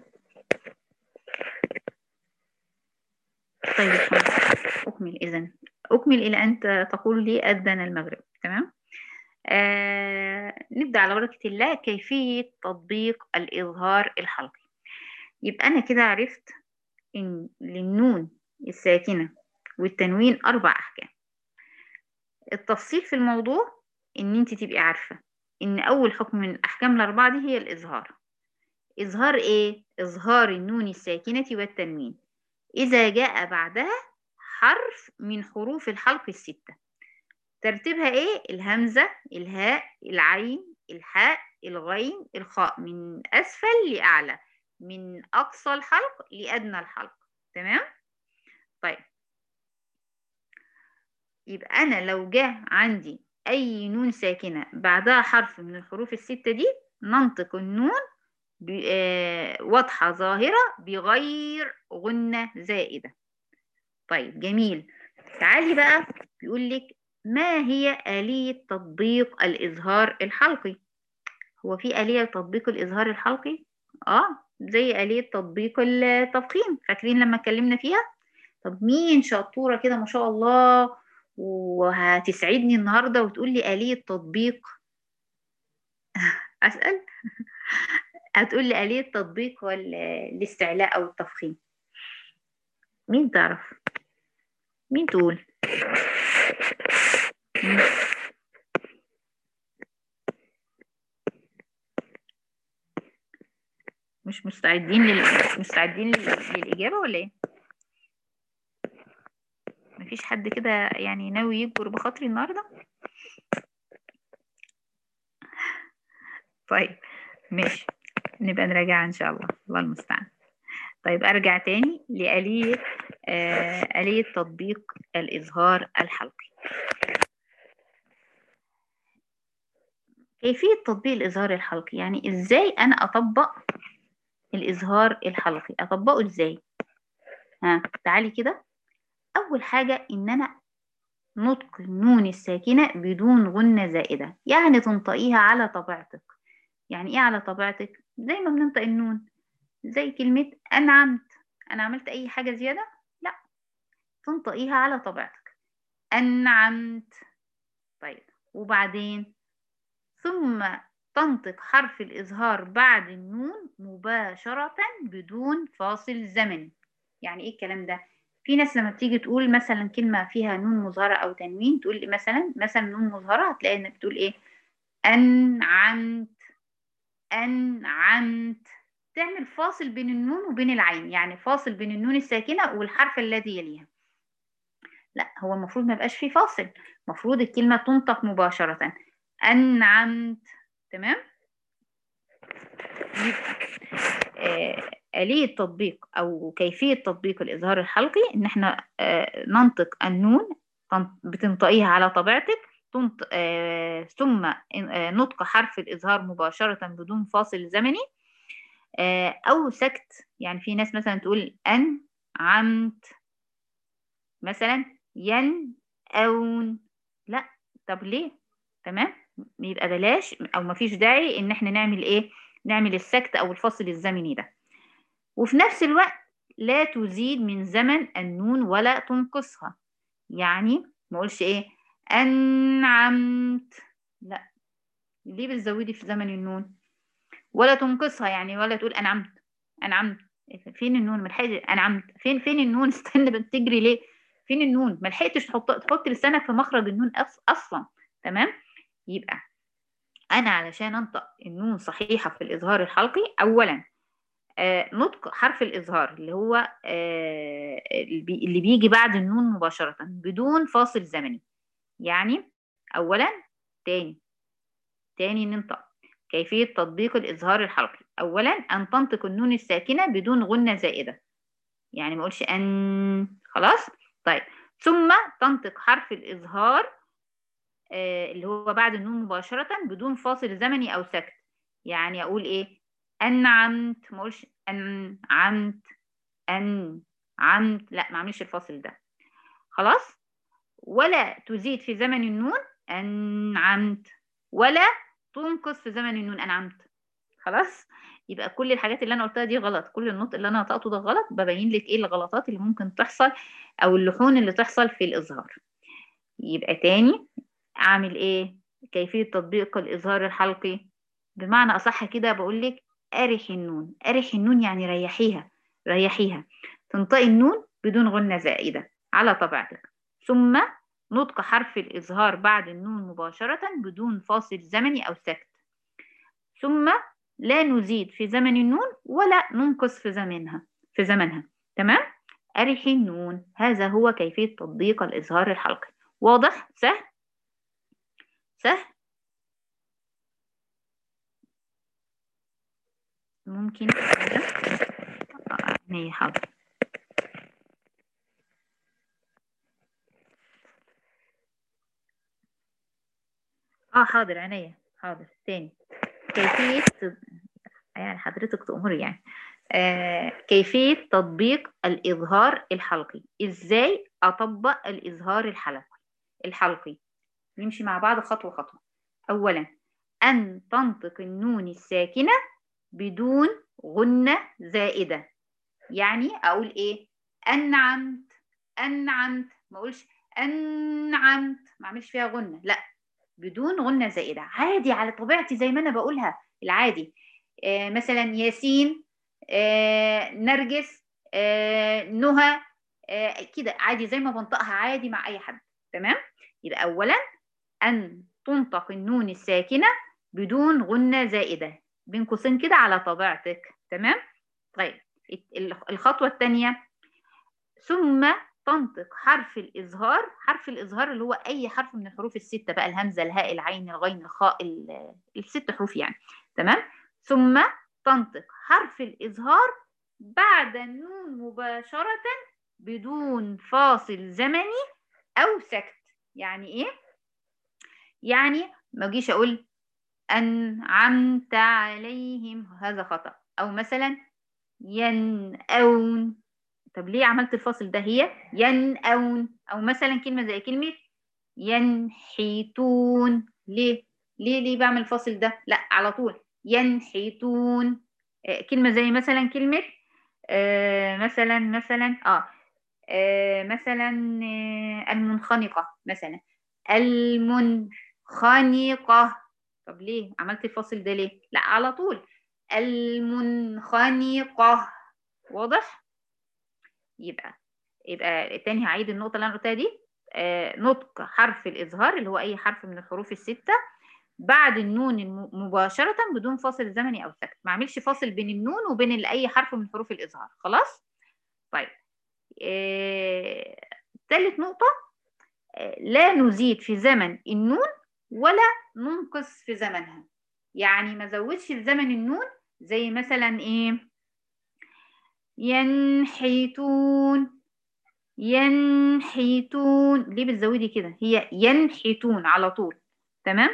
طيب خلاص أكمل إذا أكمل إلى أن ت- تقول لي أذن المغرب تمام آه نبدأ على بركة الله كيفية تطبيق الإظهار الحلقي يبقى أنا كده عرفت إن للنون الساكنة والتنوين أربع أحكام التفصيل في الموضوع إن أنت تبقي عارفة إن أول حكم من الأحكام الأربعة دي هي الإظهار إظهار إيه؟ إظهار النون الساكنة والتنوين إذا جاء بعدها حرف من حروف الحلق الستة ترتيبها إيه؟ الهمزة الهاء العين الحاء الغين الخاء من أسفل لأعلى من أقصى الحلق لأدنى الحلق تمام؟ طيب يبقى أنا لو جه عندي أي نون ساكنة بعدها حرف من الحروف الستة دي ننطق النون ب- آه، واضحة ظاهرة بغير غنة زائدة طيب جميل تعالي بقى بيقول لك ما هي آلية تطبيق الإظهار الحلقي هو في آلية لتطبيق الإظهار الحلقي اه زي آلية تطبيق التفخيم فاكرين لما اتكلمنا فيها طب مين شطورة كده ما شاء الله وهتسعدني النهاردة وتقول لي آلية تطبيق أسأل هتقول لي آلية تطبيق ولا الاستعلاء أو التفخيم مين تعرف مين تقول مم. مش مستعدين لل... مستعدين لل... للإجابة ولا إيه؟ مفيش حد كده يعني ناوي يكبر بخاطري النهاردة؟ طيب ماشي نبقى نراجع إن شاء الله الله المستعان طيب أرجع تاني لآلية آه آلية تطبيق الإظهار الحلقي كيفية تطبيق الإظهار الحلقي يعني إزاي أنا أطبق الإظهار الحلقي أطبقه إزاي ها تعالي كده أول حاجة إن أنا نطق النون الساكنة بدون غنة زائدة يعني تنطقيها على طبيعتك يعني إيه على طبيعتك زي ما بننطق النون زي كلمة أنعمت أنا عملت أي حاجة زيادة لا تنطقيها على طبيعتك أنعمت طيب وبعدين ثم تنطق حرف الإظهار بعد النون مباشرة بدون فاصل زمني يعني إيه الكلام ده؟ في ناس لما بتيجي تقول مثلا كلمة فيها نون مظهرة أو تنوين تقول مثلا مثلا نون مظهرة هتلاقي إنك بتقول إيه؟ أنعمت أنعمت تعمل فاصل بين النون وبين العين يعني فاصل بين النون الساكنة والحرف الذي يليها لا هو المفروض ما يبقاش فيه فاصل المفروض الكلمة تنطق مباشرة أنعمت تمام آه آلية تطبيق أو كيفية تطبيق الإظهار الحلقي إن إحنا آه ننطق النون بتنطقيها على طبيعتك تنطق آه ثم آه نطق حرف الإظهار مباشرة بدون فاصل زمني آه أو سكت يعني في ناس مثلا تقول أن عمت مثلا ين أون لا طب ليه تمام يبقى بلاش او مفيش داعي ان احنا نعمل ايه نعمل السكت او الفصل الزمني ده وفي نفس الوقت لا تزيد من زمن النون ولا تنقصها يعني ما اقولش ايه انعمت لا ليه بتزودي في زمن النون ولا تنقصها يعني ولا تقول انعمت انعمت فين النون ما لحقتش انعمت فين فين النون استنى بتجري ليه فين النون ما لحقتش تحط تحط لسانك في مخرج النون اصلا تمام يبقى أنا علشان أنطق النون صحيحة في الإظهار الحلقي أولا آه نطق حرف الإظهار اللي هو آه اللي بيجي بعد النون مباشرة بدون فاصل زمني يعني أولا تاني تاني ننطق كيفية تطبيق الإظهار الحلقي أولا أن تنطق النون الساكنة بدون غنة زائدة يعني ما أقولش أن خلاص طيب ثم تنطق حرف الإظهار آه اللي هو بعد النون مباشرة بدون فاصل زمني أو سكت يعني أقول إيه أنعمت ما أقولش أنعمت أنعمت لا ما أعملش الفاصل ده خلاص ولا تزيد في زمن النون أنعمت ولا تنقص في زمن النون أنعمت خلاص يبقى كل الحاجات اللي أنا قلتها دي غلط كل النطق اللي أنا نطقته ده غلط ببين لك إيه الغلطات اللي ممكن تحصل أو اللحون اللي تحصل في الإظهار يبقى تاني اعمل ايه كيفية تطبيق الإظهار الحلقي بمعنى أصح كده بقول لك أرحي النون أرحي النون يعني ريحيها ريحيها تنطقي النون بدون غنة زائدة على طبيعتك ثم نطق حرف الإظهار بعد النون مباشرة بدون فاصل زمني أو سكت ثم لا نزيد في زمن النون ولا ننقص في زمنها في زمنها تمام أرحي النون هذا هو كيفية تطبيق الإظهار الحلقي واضح سهل سهل ممكن عيني حاضر اه حاضر عينيا حاضر تاني كيفية يعني حضرتك تأمري يعني آه كيفية تطبيق الإظهار الحلقي إزاي أطبق الإظهار الحلقي الحلقي نمشي مع بعض خطوة خطوة أولا أن تنطق النون الساكنة بدون غنة زائدة يعني أقول إيه أنعمت أنعمت ما أقولش أنعمت ما أعملش فيها غنة لا بدون غنة زائدة عادي على طبيعتي زي ما أنا بقولها العادي آه مثلا ياسين آه نرجس آه نهى آه كده عادي زي ما بنطقها عادي مع أي حد تمام يبقى أولا أن تنطق النون الساكنة بدون غنة زائدة بين قوسين كده على طبيعتك تمام طيب الخطوة الثانية ثم تنطق حرف الإظهار حرف الإظهار اللي هو أي حرف من الحروف الستة بقى الهمزة الهاء العين الغين الخاء الست حروف يعني تمام ثم تنطق حرف الإظهار بعد النون مباشرة بدون فاصل زمني أو سكت يعني إيه؟ يعني ما أجيش أقول أنعمت عليهم هذا خطأ أو مثلا ينأون طب ليه عملت الفاصل ده هي ينأون أو مثلا كلمة زي كلمة ينحيتون ليه ليه ليه بعمل الفاصل ده لا على طول ينحيتون آه كلمة زي مثلا كلمة آه مثلا مثلا اه, آه مثلا آه المنخنقة مثلا المنخنقة طب ليه عملت الفاصل ده ليه لا على طول المنخنقة واضح يبقى يبقى تاني هعيد النقطة اللي أنا قلتها دي آه نطق حرف الإظهار اللي هو أي حرف من الحروف الستة بعد النون مباشرة بدون فاصل زمني أو سكت ما أعملش فاصل بين النون وبين أي حرف من حروف الإظهار خلاص طيب آه ثالث نقطة آه لا نزيد في زمن النون ولا ننقص في زمنها يعني ما زودش في زمن النون زي مثلا ايه ينحتون ينحتون ليه بتزودي كده هي ينحتون على طول تمام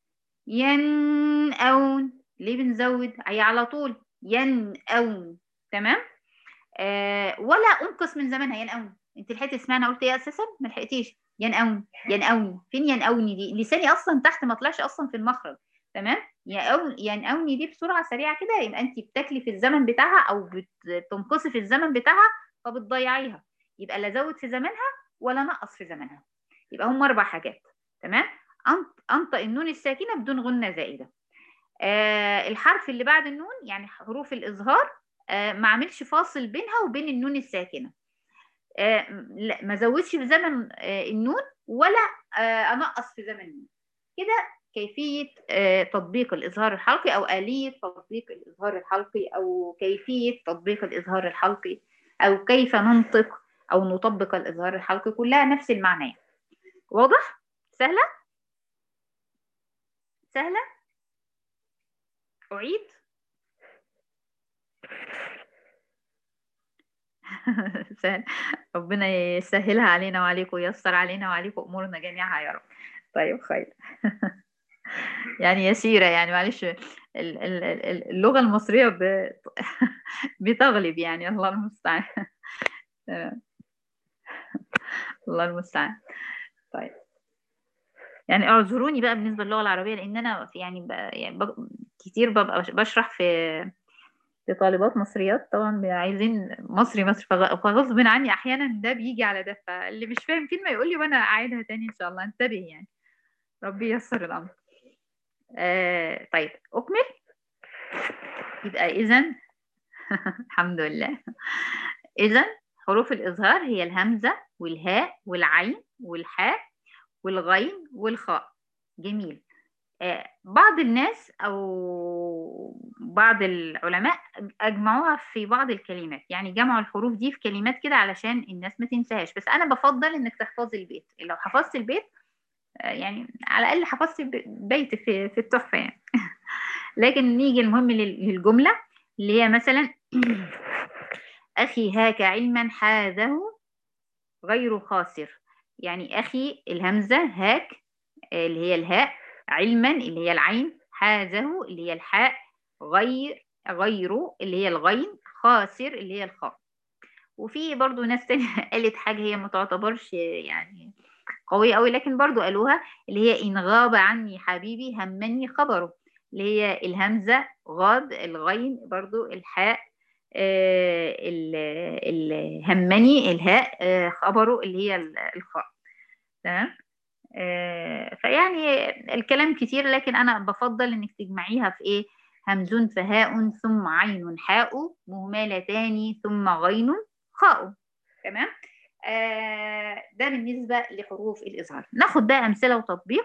ينأون ليه بنزود هي على طول ينأون تمام آه ولا انقص من زمنها ينأون انت لحقتي تسمعنا قلت ايه اساسا ما لحقتيش ينأون ينأوني فين ينأوني دي لساني اصلا تحت ما طلعش اصلا في المخرج تمام ينأوني دي بسرعه سريعه كده يبقى انت بتاكلي في الزمن بتاعها او بتنقصي في الزمن بتاعها فبتضيعيها يبقى لا زود في زمنها ولا نقص في زمنها يبقى هم اربع حاجات تمام انطق النون الساكنه بدون غنه زائده آه الحرف اللي بعد النون يعني حروف الاظهار آه ما اعملش فاصل بينها وبين النون الساكنه آه لا ما زودش في زمن آه النون ولا آه انقص في زمن النون كده كيفية آه تطبيق الإظهار الحلقي أو آلية تطبيق الإظهار الحلقي أو كيفية تطبيق الإظهار الحلقي أو كيف ننطق أو نطبق الإظهار الحلقي كلها نفس المعنى واضح؟ سهلة؟ سهلة؟ أعيد؟ سهل ربنا يسهلها علينا وعليكم وييسر علينا وعليكم امورنا جميعا يا رب طيب خير يعني يسيره يعني معلش اللغه المصريه بتغلب يعني الله المستعان الله المستعان طيب يعني اعذروني بقى بالنسبه للغه العربيه لان انا يعني, يعني كتير ببقى بشرح في لطالبات مصريات طبعا عايزين مصري مصري فغصب عني احيانا ده بيجي على ده فاللي مش فاهم كلمه يقول لي وانا اعيدها تاني ان شاء الله انتبه يعني ربي ييسر الامر آه طيب اكمل يبقى اذا الحمد لله اذا حروف الاظهار هي الهمزه والهاء والعين والحاء والغين والخاء جميل بعض الناس أو بعض العلماء أجمعوها في بعض الكلمات يعني جمعوا الحروف دي في كلمات كده علشان الناس ما تنساهاش بس أنا بفضل إنك تحفظي البيت لو حفظت البيت يعني على الأقل حفظت بيت في, في التحفة يعني لكن نيجي المهم للجملة اللي هي مثلا أخي هاك علما حاذه غير خاسر يعني أخي الهمزة هاك اللي هي الهاء علما اللي هي العين حازه اللي هي الحاء غير غيره اللي هي الغين خاسر اللي هي الخاء وفي برضو ناس تانية قالت حاجة هي ما تعتبرش يعني قوية قوي لكن برضو قالوها اللي هي إن غاب عني حبيبي همني خبره اللي هي الهمزة غاد الغين برضو الحاء آه الهمني الهاء آه خبره اللي هي الخاء تمام آه فيعني الكلام كتير لكن انا بفضل انك تجمعيها في ايه همز فهاء ثم عين حاء مهملتان ثم غين خاء تمام آه ده بالنسبه لحروف الاظهار ناخد بقى امثله وتطبيق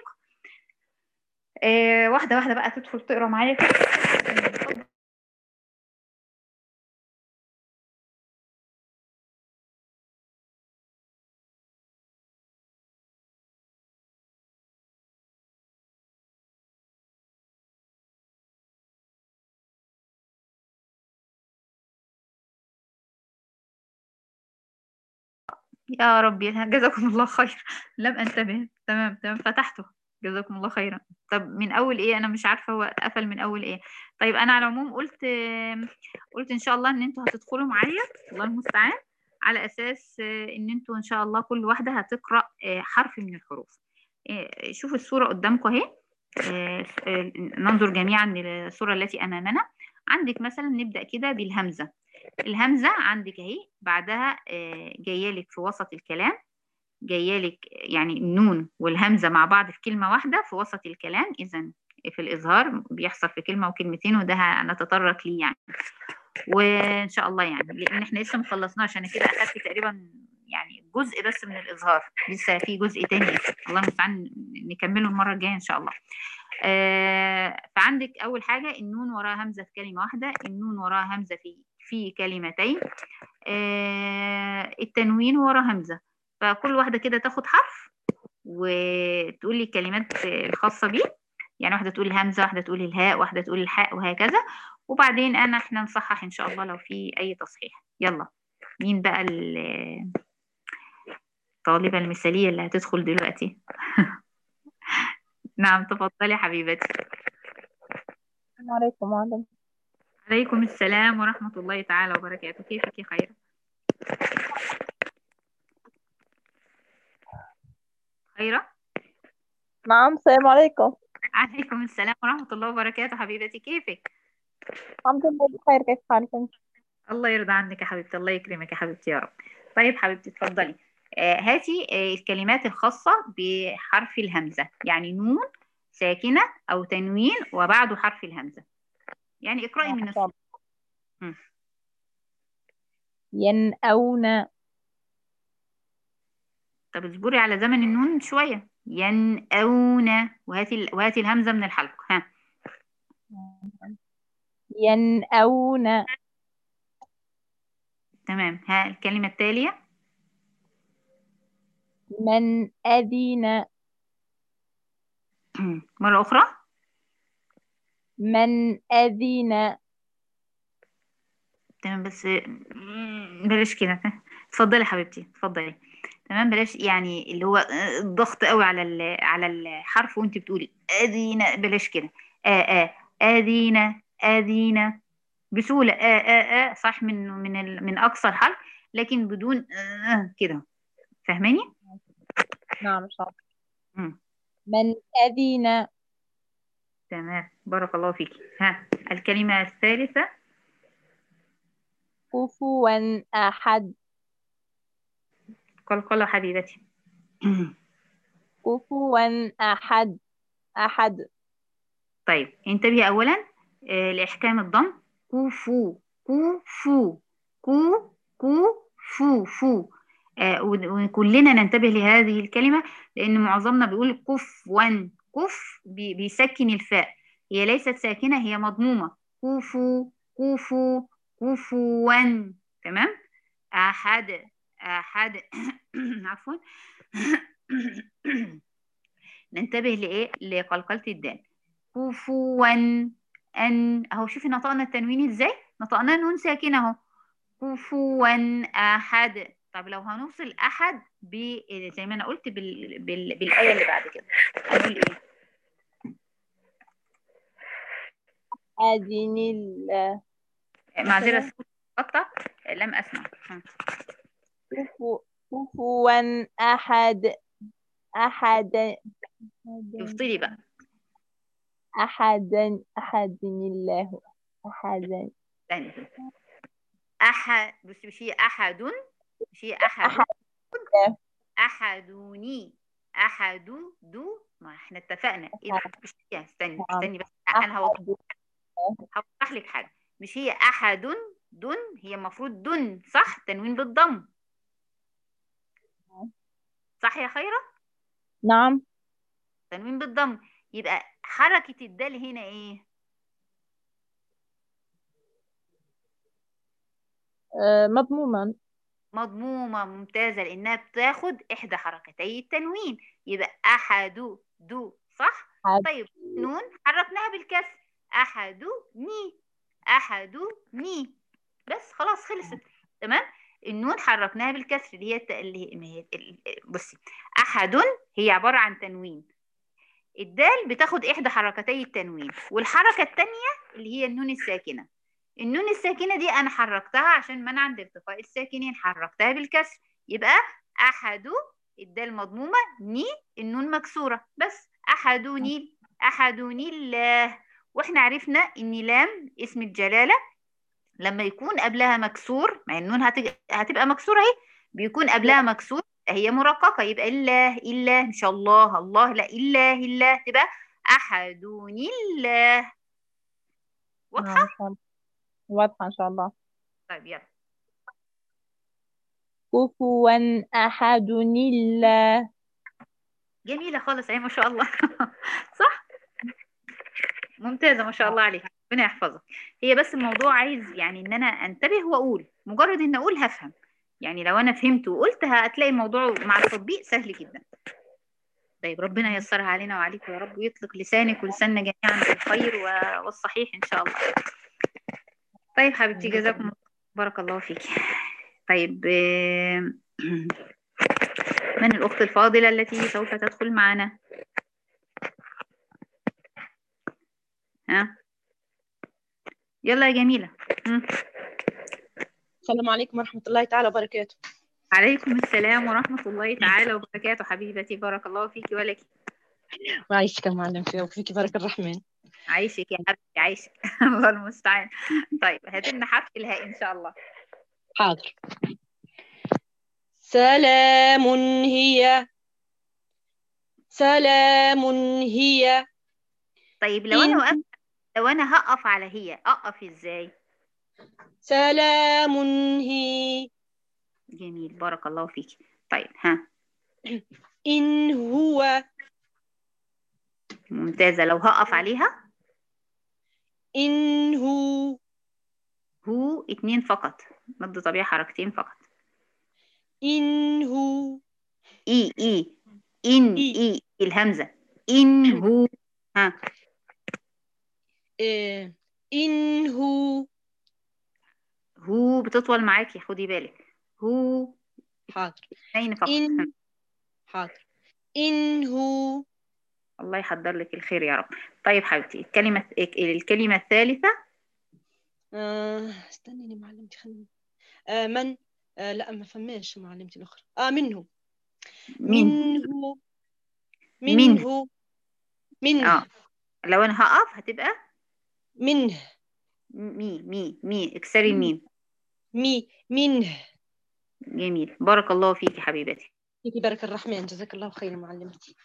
آه واحده واحده بقى تدخل تقرا معايا كده يا ربي جزاكم الله خير لم انتبه تمام تمام فتحته جزاكم الله خيرا طب من اول ايه انا مش عارفه هو قفل من اول ايه طيب انا على العموم قلت قلت ان شاء الله ان انتوا هتدخلوا معايا الله المستعان على اساس ان انتوا ان شاء الله كل واحده هتقرا حرف من الحروف شوفوا الصوره قدامكم اهي ننظر جميعا للصوره التي امامنا عندك مثلا نبدا كده بالهمزه الهمزه عندك اهي بعدها جايه لك في وسط الكلام جايه لك يعني النون والهمزه مع بعض في كلمه واحده في وسط الكلام اذا في الاظهار بيحصل في كلمه وكلمتين وده هنتطرق ليه يعني وان شاء الله يعني لان احنا لسه ما خلصناش انا كده اخدت تقريبا يعني جزء بس من الاظهار لسه في جزء تاني الله المستعان نكمله المره الجايه ان شاء الله آه فعندك اول حاجه النون وراها همزه في كلمه واحده النون وراها همزه في في كلمتين آه التنوين ورا همزه فكل واحده كده تاخد حرف وتقول لي الكلمات الخاصه بيه يعني واحده تقول الهمزه واحده تقول الهاء واحده تقول الحاء وهكذا وبعدين انا احنا نصحح ان شاء الله لو في اي تصحيح يلا مين بقى الطالبه المثاليه اللي هتدخل دلوقتي نعم تفضلي حبيبتي السلام عليكم معلم عليكم السلام ورحمة الله تعالى وبركاته كيفك يا خير خيرة نعم السلام عليكم عليكم السلام ورحمة الله وبركاته حبيبتي كيفك الحمد لله بخير كيف حالك انت الله يرضى عنك يا حبيبتي الله يكرمك يا حبيبتي يا رب طيب حبيبتي اتفضلي آه هاتي آه الكلمات الخاصة بحرف الهمزة يعني نون ساكنة أو تنوين وبعده حرف الهمزة يعني اقرأي من الصوت ينأون طب اصبري على زمن النون شوية ينأون وهاتي وهاتي الهمزة من الحلق ها ينأون تمام ها الكلمة التالية من أذن مرة أخرى من أذن تمام بس بلاش كده اتفضلي حبيبتي اتفضلي تمام بلاش يعني اللي هو الضغط قوي على على الحرف وانت بتقولي اذينا بلاش كده ا ا اذينا اذينا بسهوله ا ا ا صح من من ال من اقصى الحرف لكن بدون آه كده فاهماني نعم صح من أذن تمام بارك الله فيك ها الكلمة الثالثة كفوا أحد قلقلة حبيبتي كفوا أحد أحد طيب انتبهي أولا آه لإحكام الضم كوفو كوفو كو كو فو فو آه وكلنا ننتبه لهذه الكلمة لأن معظمنا بيقول كفوا كف بيسكن الفاء هي ليست ساكنة هي مضمومة كوفو كوفو كفوا تمام أحد أحد عفوا ننتبه لإيه لقلقلة الدال كفوا أن أهو شوفي نطقنا التنوين إزاي نطقنا نون ساكنة أهو كفوا أحد طب لو هنوصل أحد ب زي ما أنا قلت بال... بال... بالآية اللي بعد كده هنقول إيه أذن ال معذرة قطع لم أسمع كفوا كفوا أحد أحد افصلي بقى أحدا أحد الله أحدا ثاني أحد بس مش هي أحد مش هي أحد أحد أحدوني أحد دو ما احنا اتفقنا ايه ده مش هي استني نعم. استني بس انا هوضح هوضح لك حاجه مش هي احد دن هي المفروض دن صح تنوين بالضم صح يا خيرة نعم تنوين بالضم يبقى حركة الدال هنا ايه آه، مضموما مضمومة ممتازة لأنها بتاخد إحدى حركتي التنوين يبقى أحد دو صح؟ أحد. طيب نون حركناها بالكسر أحد ني أحد ني بس خلاص خلصت تمام النون حركناها بالكسر اللي هي الت- اللي هي- ما هي- ال- بصي أحد هي عبارة عن تنوين الدال بتاخد إحدى حركتي التنوين والحركة التانية اللي هي النون الساكنة النون الساكنة دي أنا حركتها عشان منعا لالتقاء الساكنين حركتها بالكسر يبقى أحد الدال مضمومة ني النون مكسورة بس أحدني أحدني الله واحنا عرفنا ان لام اسم الجلالة لما يكون قبلها مكسور مع النون هتج... هتبقى مكسورة اهي بيكون قبلها مكسور هي مرققة يبقى الله الله مش الله الله لا الله الله تبقى أحدني الله واضحة؟ نعم إن شاء الله. واضحة إن شاء الله طيب يلا كفوا أحد الله جميلة خالص اهي ما شاء الله صح؟ ممتازة ما شاء الله عليها ربنا يحفظك هي بس الموضوع عايز يعني ان انا انتبه واقول مجرد ان اقول هفهم يعني لو انا فهمت وقلت هتلاقي الموضوع مع التطبيق سهل جدا طيب ربنا ييسرها علينا وعليكم يا رب ويطلق لسانك ولساننا جميعا بالخير و- والصحيح ان شاء الله طيب حبيبتي جزاكم الله بارك الله فيك طيب آه، من الأخت الفاضلة التي سوف تدخل معنا ها يلا يا جميلة مم. السلام عليكم ورحمة الله تعالى وبركاته عليكم السلام ورحمة الله تعالى وبركاته حبيبتي بارك الله فيك ولك وعايشك يا معلم فيها وفيك بارك الرحمن عايشك يا حبيبتي عايشك الله المستعان طيب هات لنا حرف الهاء إن شاء الله حاضر سلام هي سلام هي طيب لو أنا إن- وقفت لو أنا هقف على هي أقف إزاي سلام هي جميل بارك الله فيك طيب ها إن هو ممتازة لو هقف عليها إن هو هو اتنين فقط مد طبيعي حركتين فقط إن هو إي إي إن إي. إي الهمزة إن هو ها إيه إن هو هو بتطول معاكي خدي بالك هو حاضر اثنين فقط إن حاضر إن هو الله يحضر لك الخير يا رب طيب حبيبتي الكلمة الكلمة الثالثة آه استنيني معلمتي خليني آه من آه لا ما فماش معلمتي الأخرى آه منه من منه منه. منه منه اه لو انا هقف هتبقى منه مي مي مي اكسري الميم مي منه جميل بارك الله فيكي حبيبتي فيك بارك الرحمن جزاك الله خير معلمتي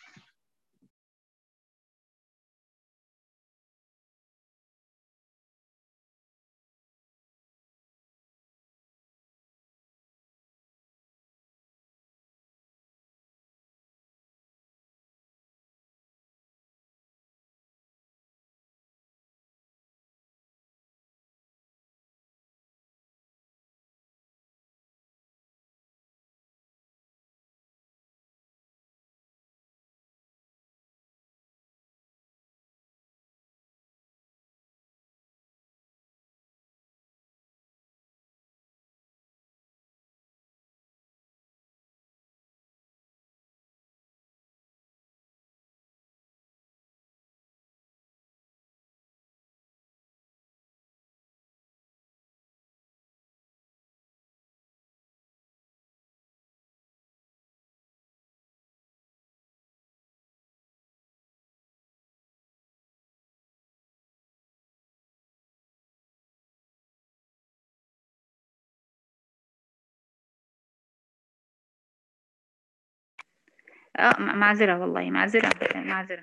اه م- معذرة والله معذرة معذرة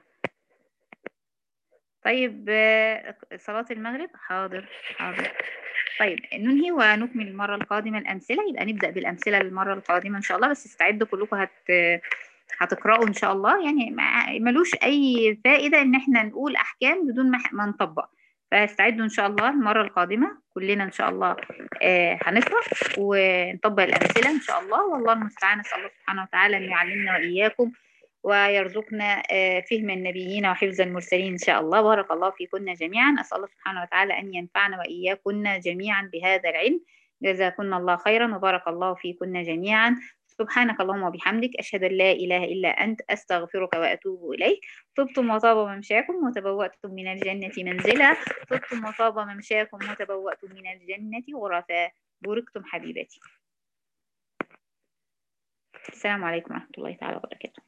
طيب آه، صلاة المغرب حاضر حاضر طيب ننهي ونكمل المرة القادمة الأمثلة يبقى نبدأ بالأمثلة المرة القادمة إن شاء الله بس استعدوا كلكم هت هتقرأوا إن شاء الله يعني ما- ملوش أي فائدة إن إحنا نقول أحكام بدون ما ما نطبق فاستعدوا إن شاء الله المرة القادمة كلنا إن شاء الله آه، هنقرأ ونطبق الأمثلة إن شاء الله والله المستعان أسأل الله سبحانه وتعالى أن يعلمنا وإياكم ويرزقنا آه، فهم النبيين وحفظ المرسلين إن شاء الله بارك الله فيكن جميعا أسأل الله سبحانه وتعالى أن ينفعنا وإياكن جميعا بهذا العلم جزاكن الله خيرا وبارك الله فيكن جميعا سبحانك اللهم وبحمدك أشهد أن لا إله إلا أنت أستغفرك وأتوب إليك طبتم وطاب ممشاكم وتبوأتم من الجنة منزلا طبتم وطاب ممشاكم وتبوأتم من الجنة غرفا بوركتم حبيبتي السلام عليكم ورحمة الله تعالى وبركاته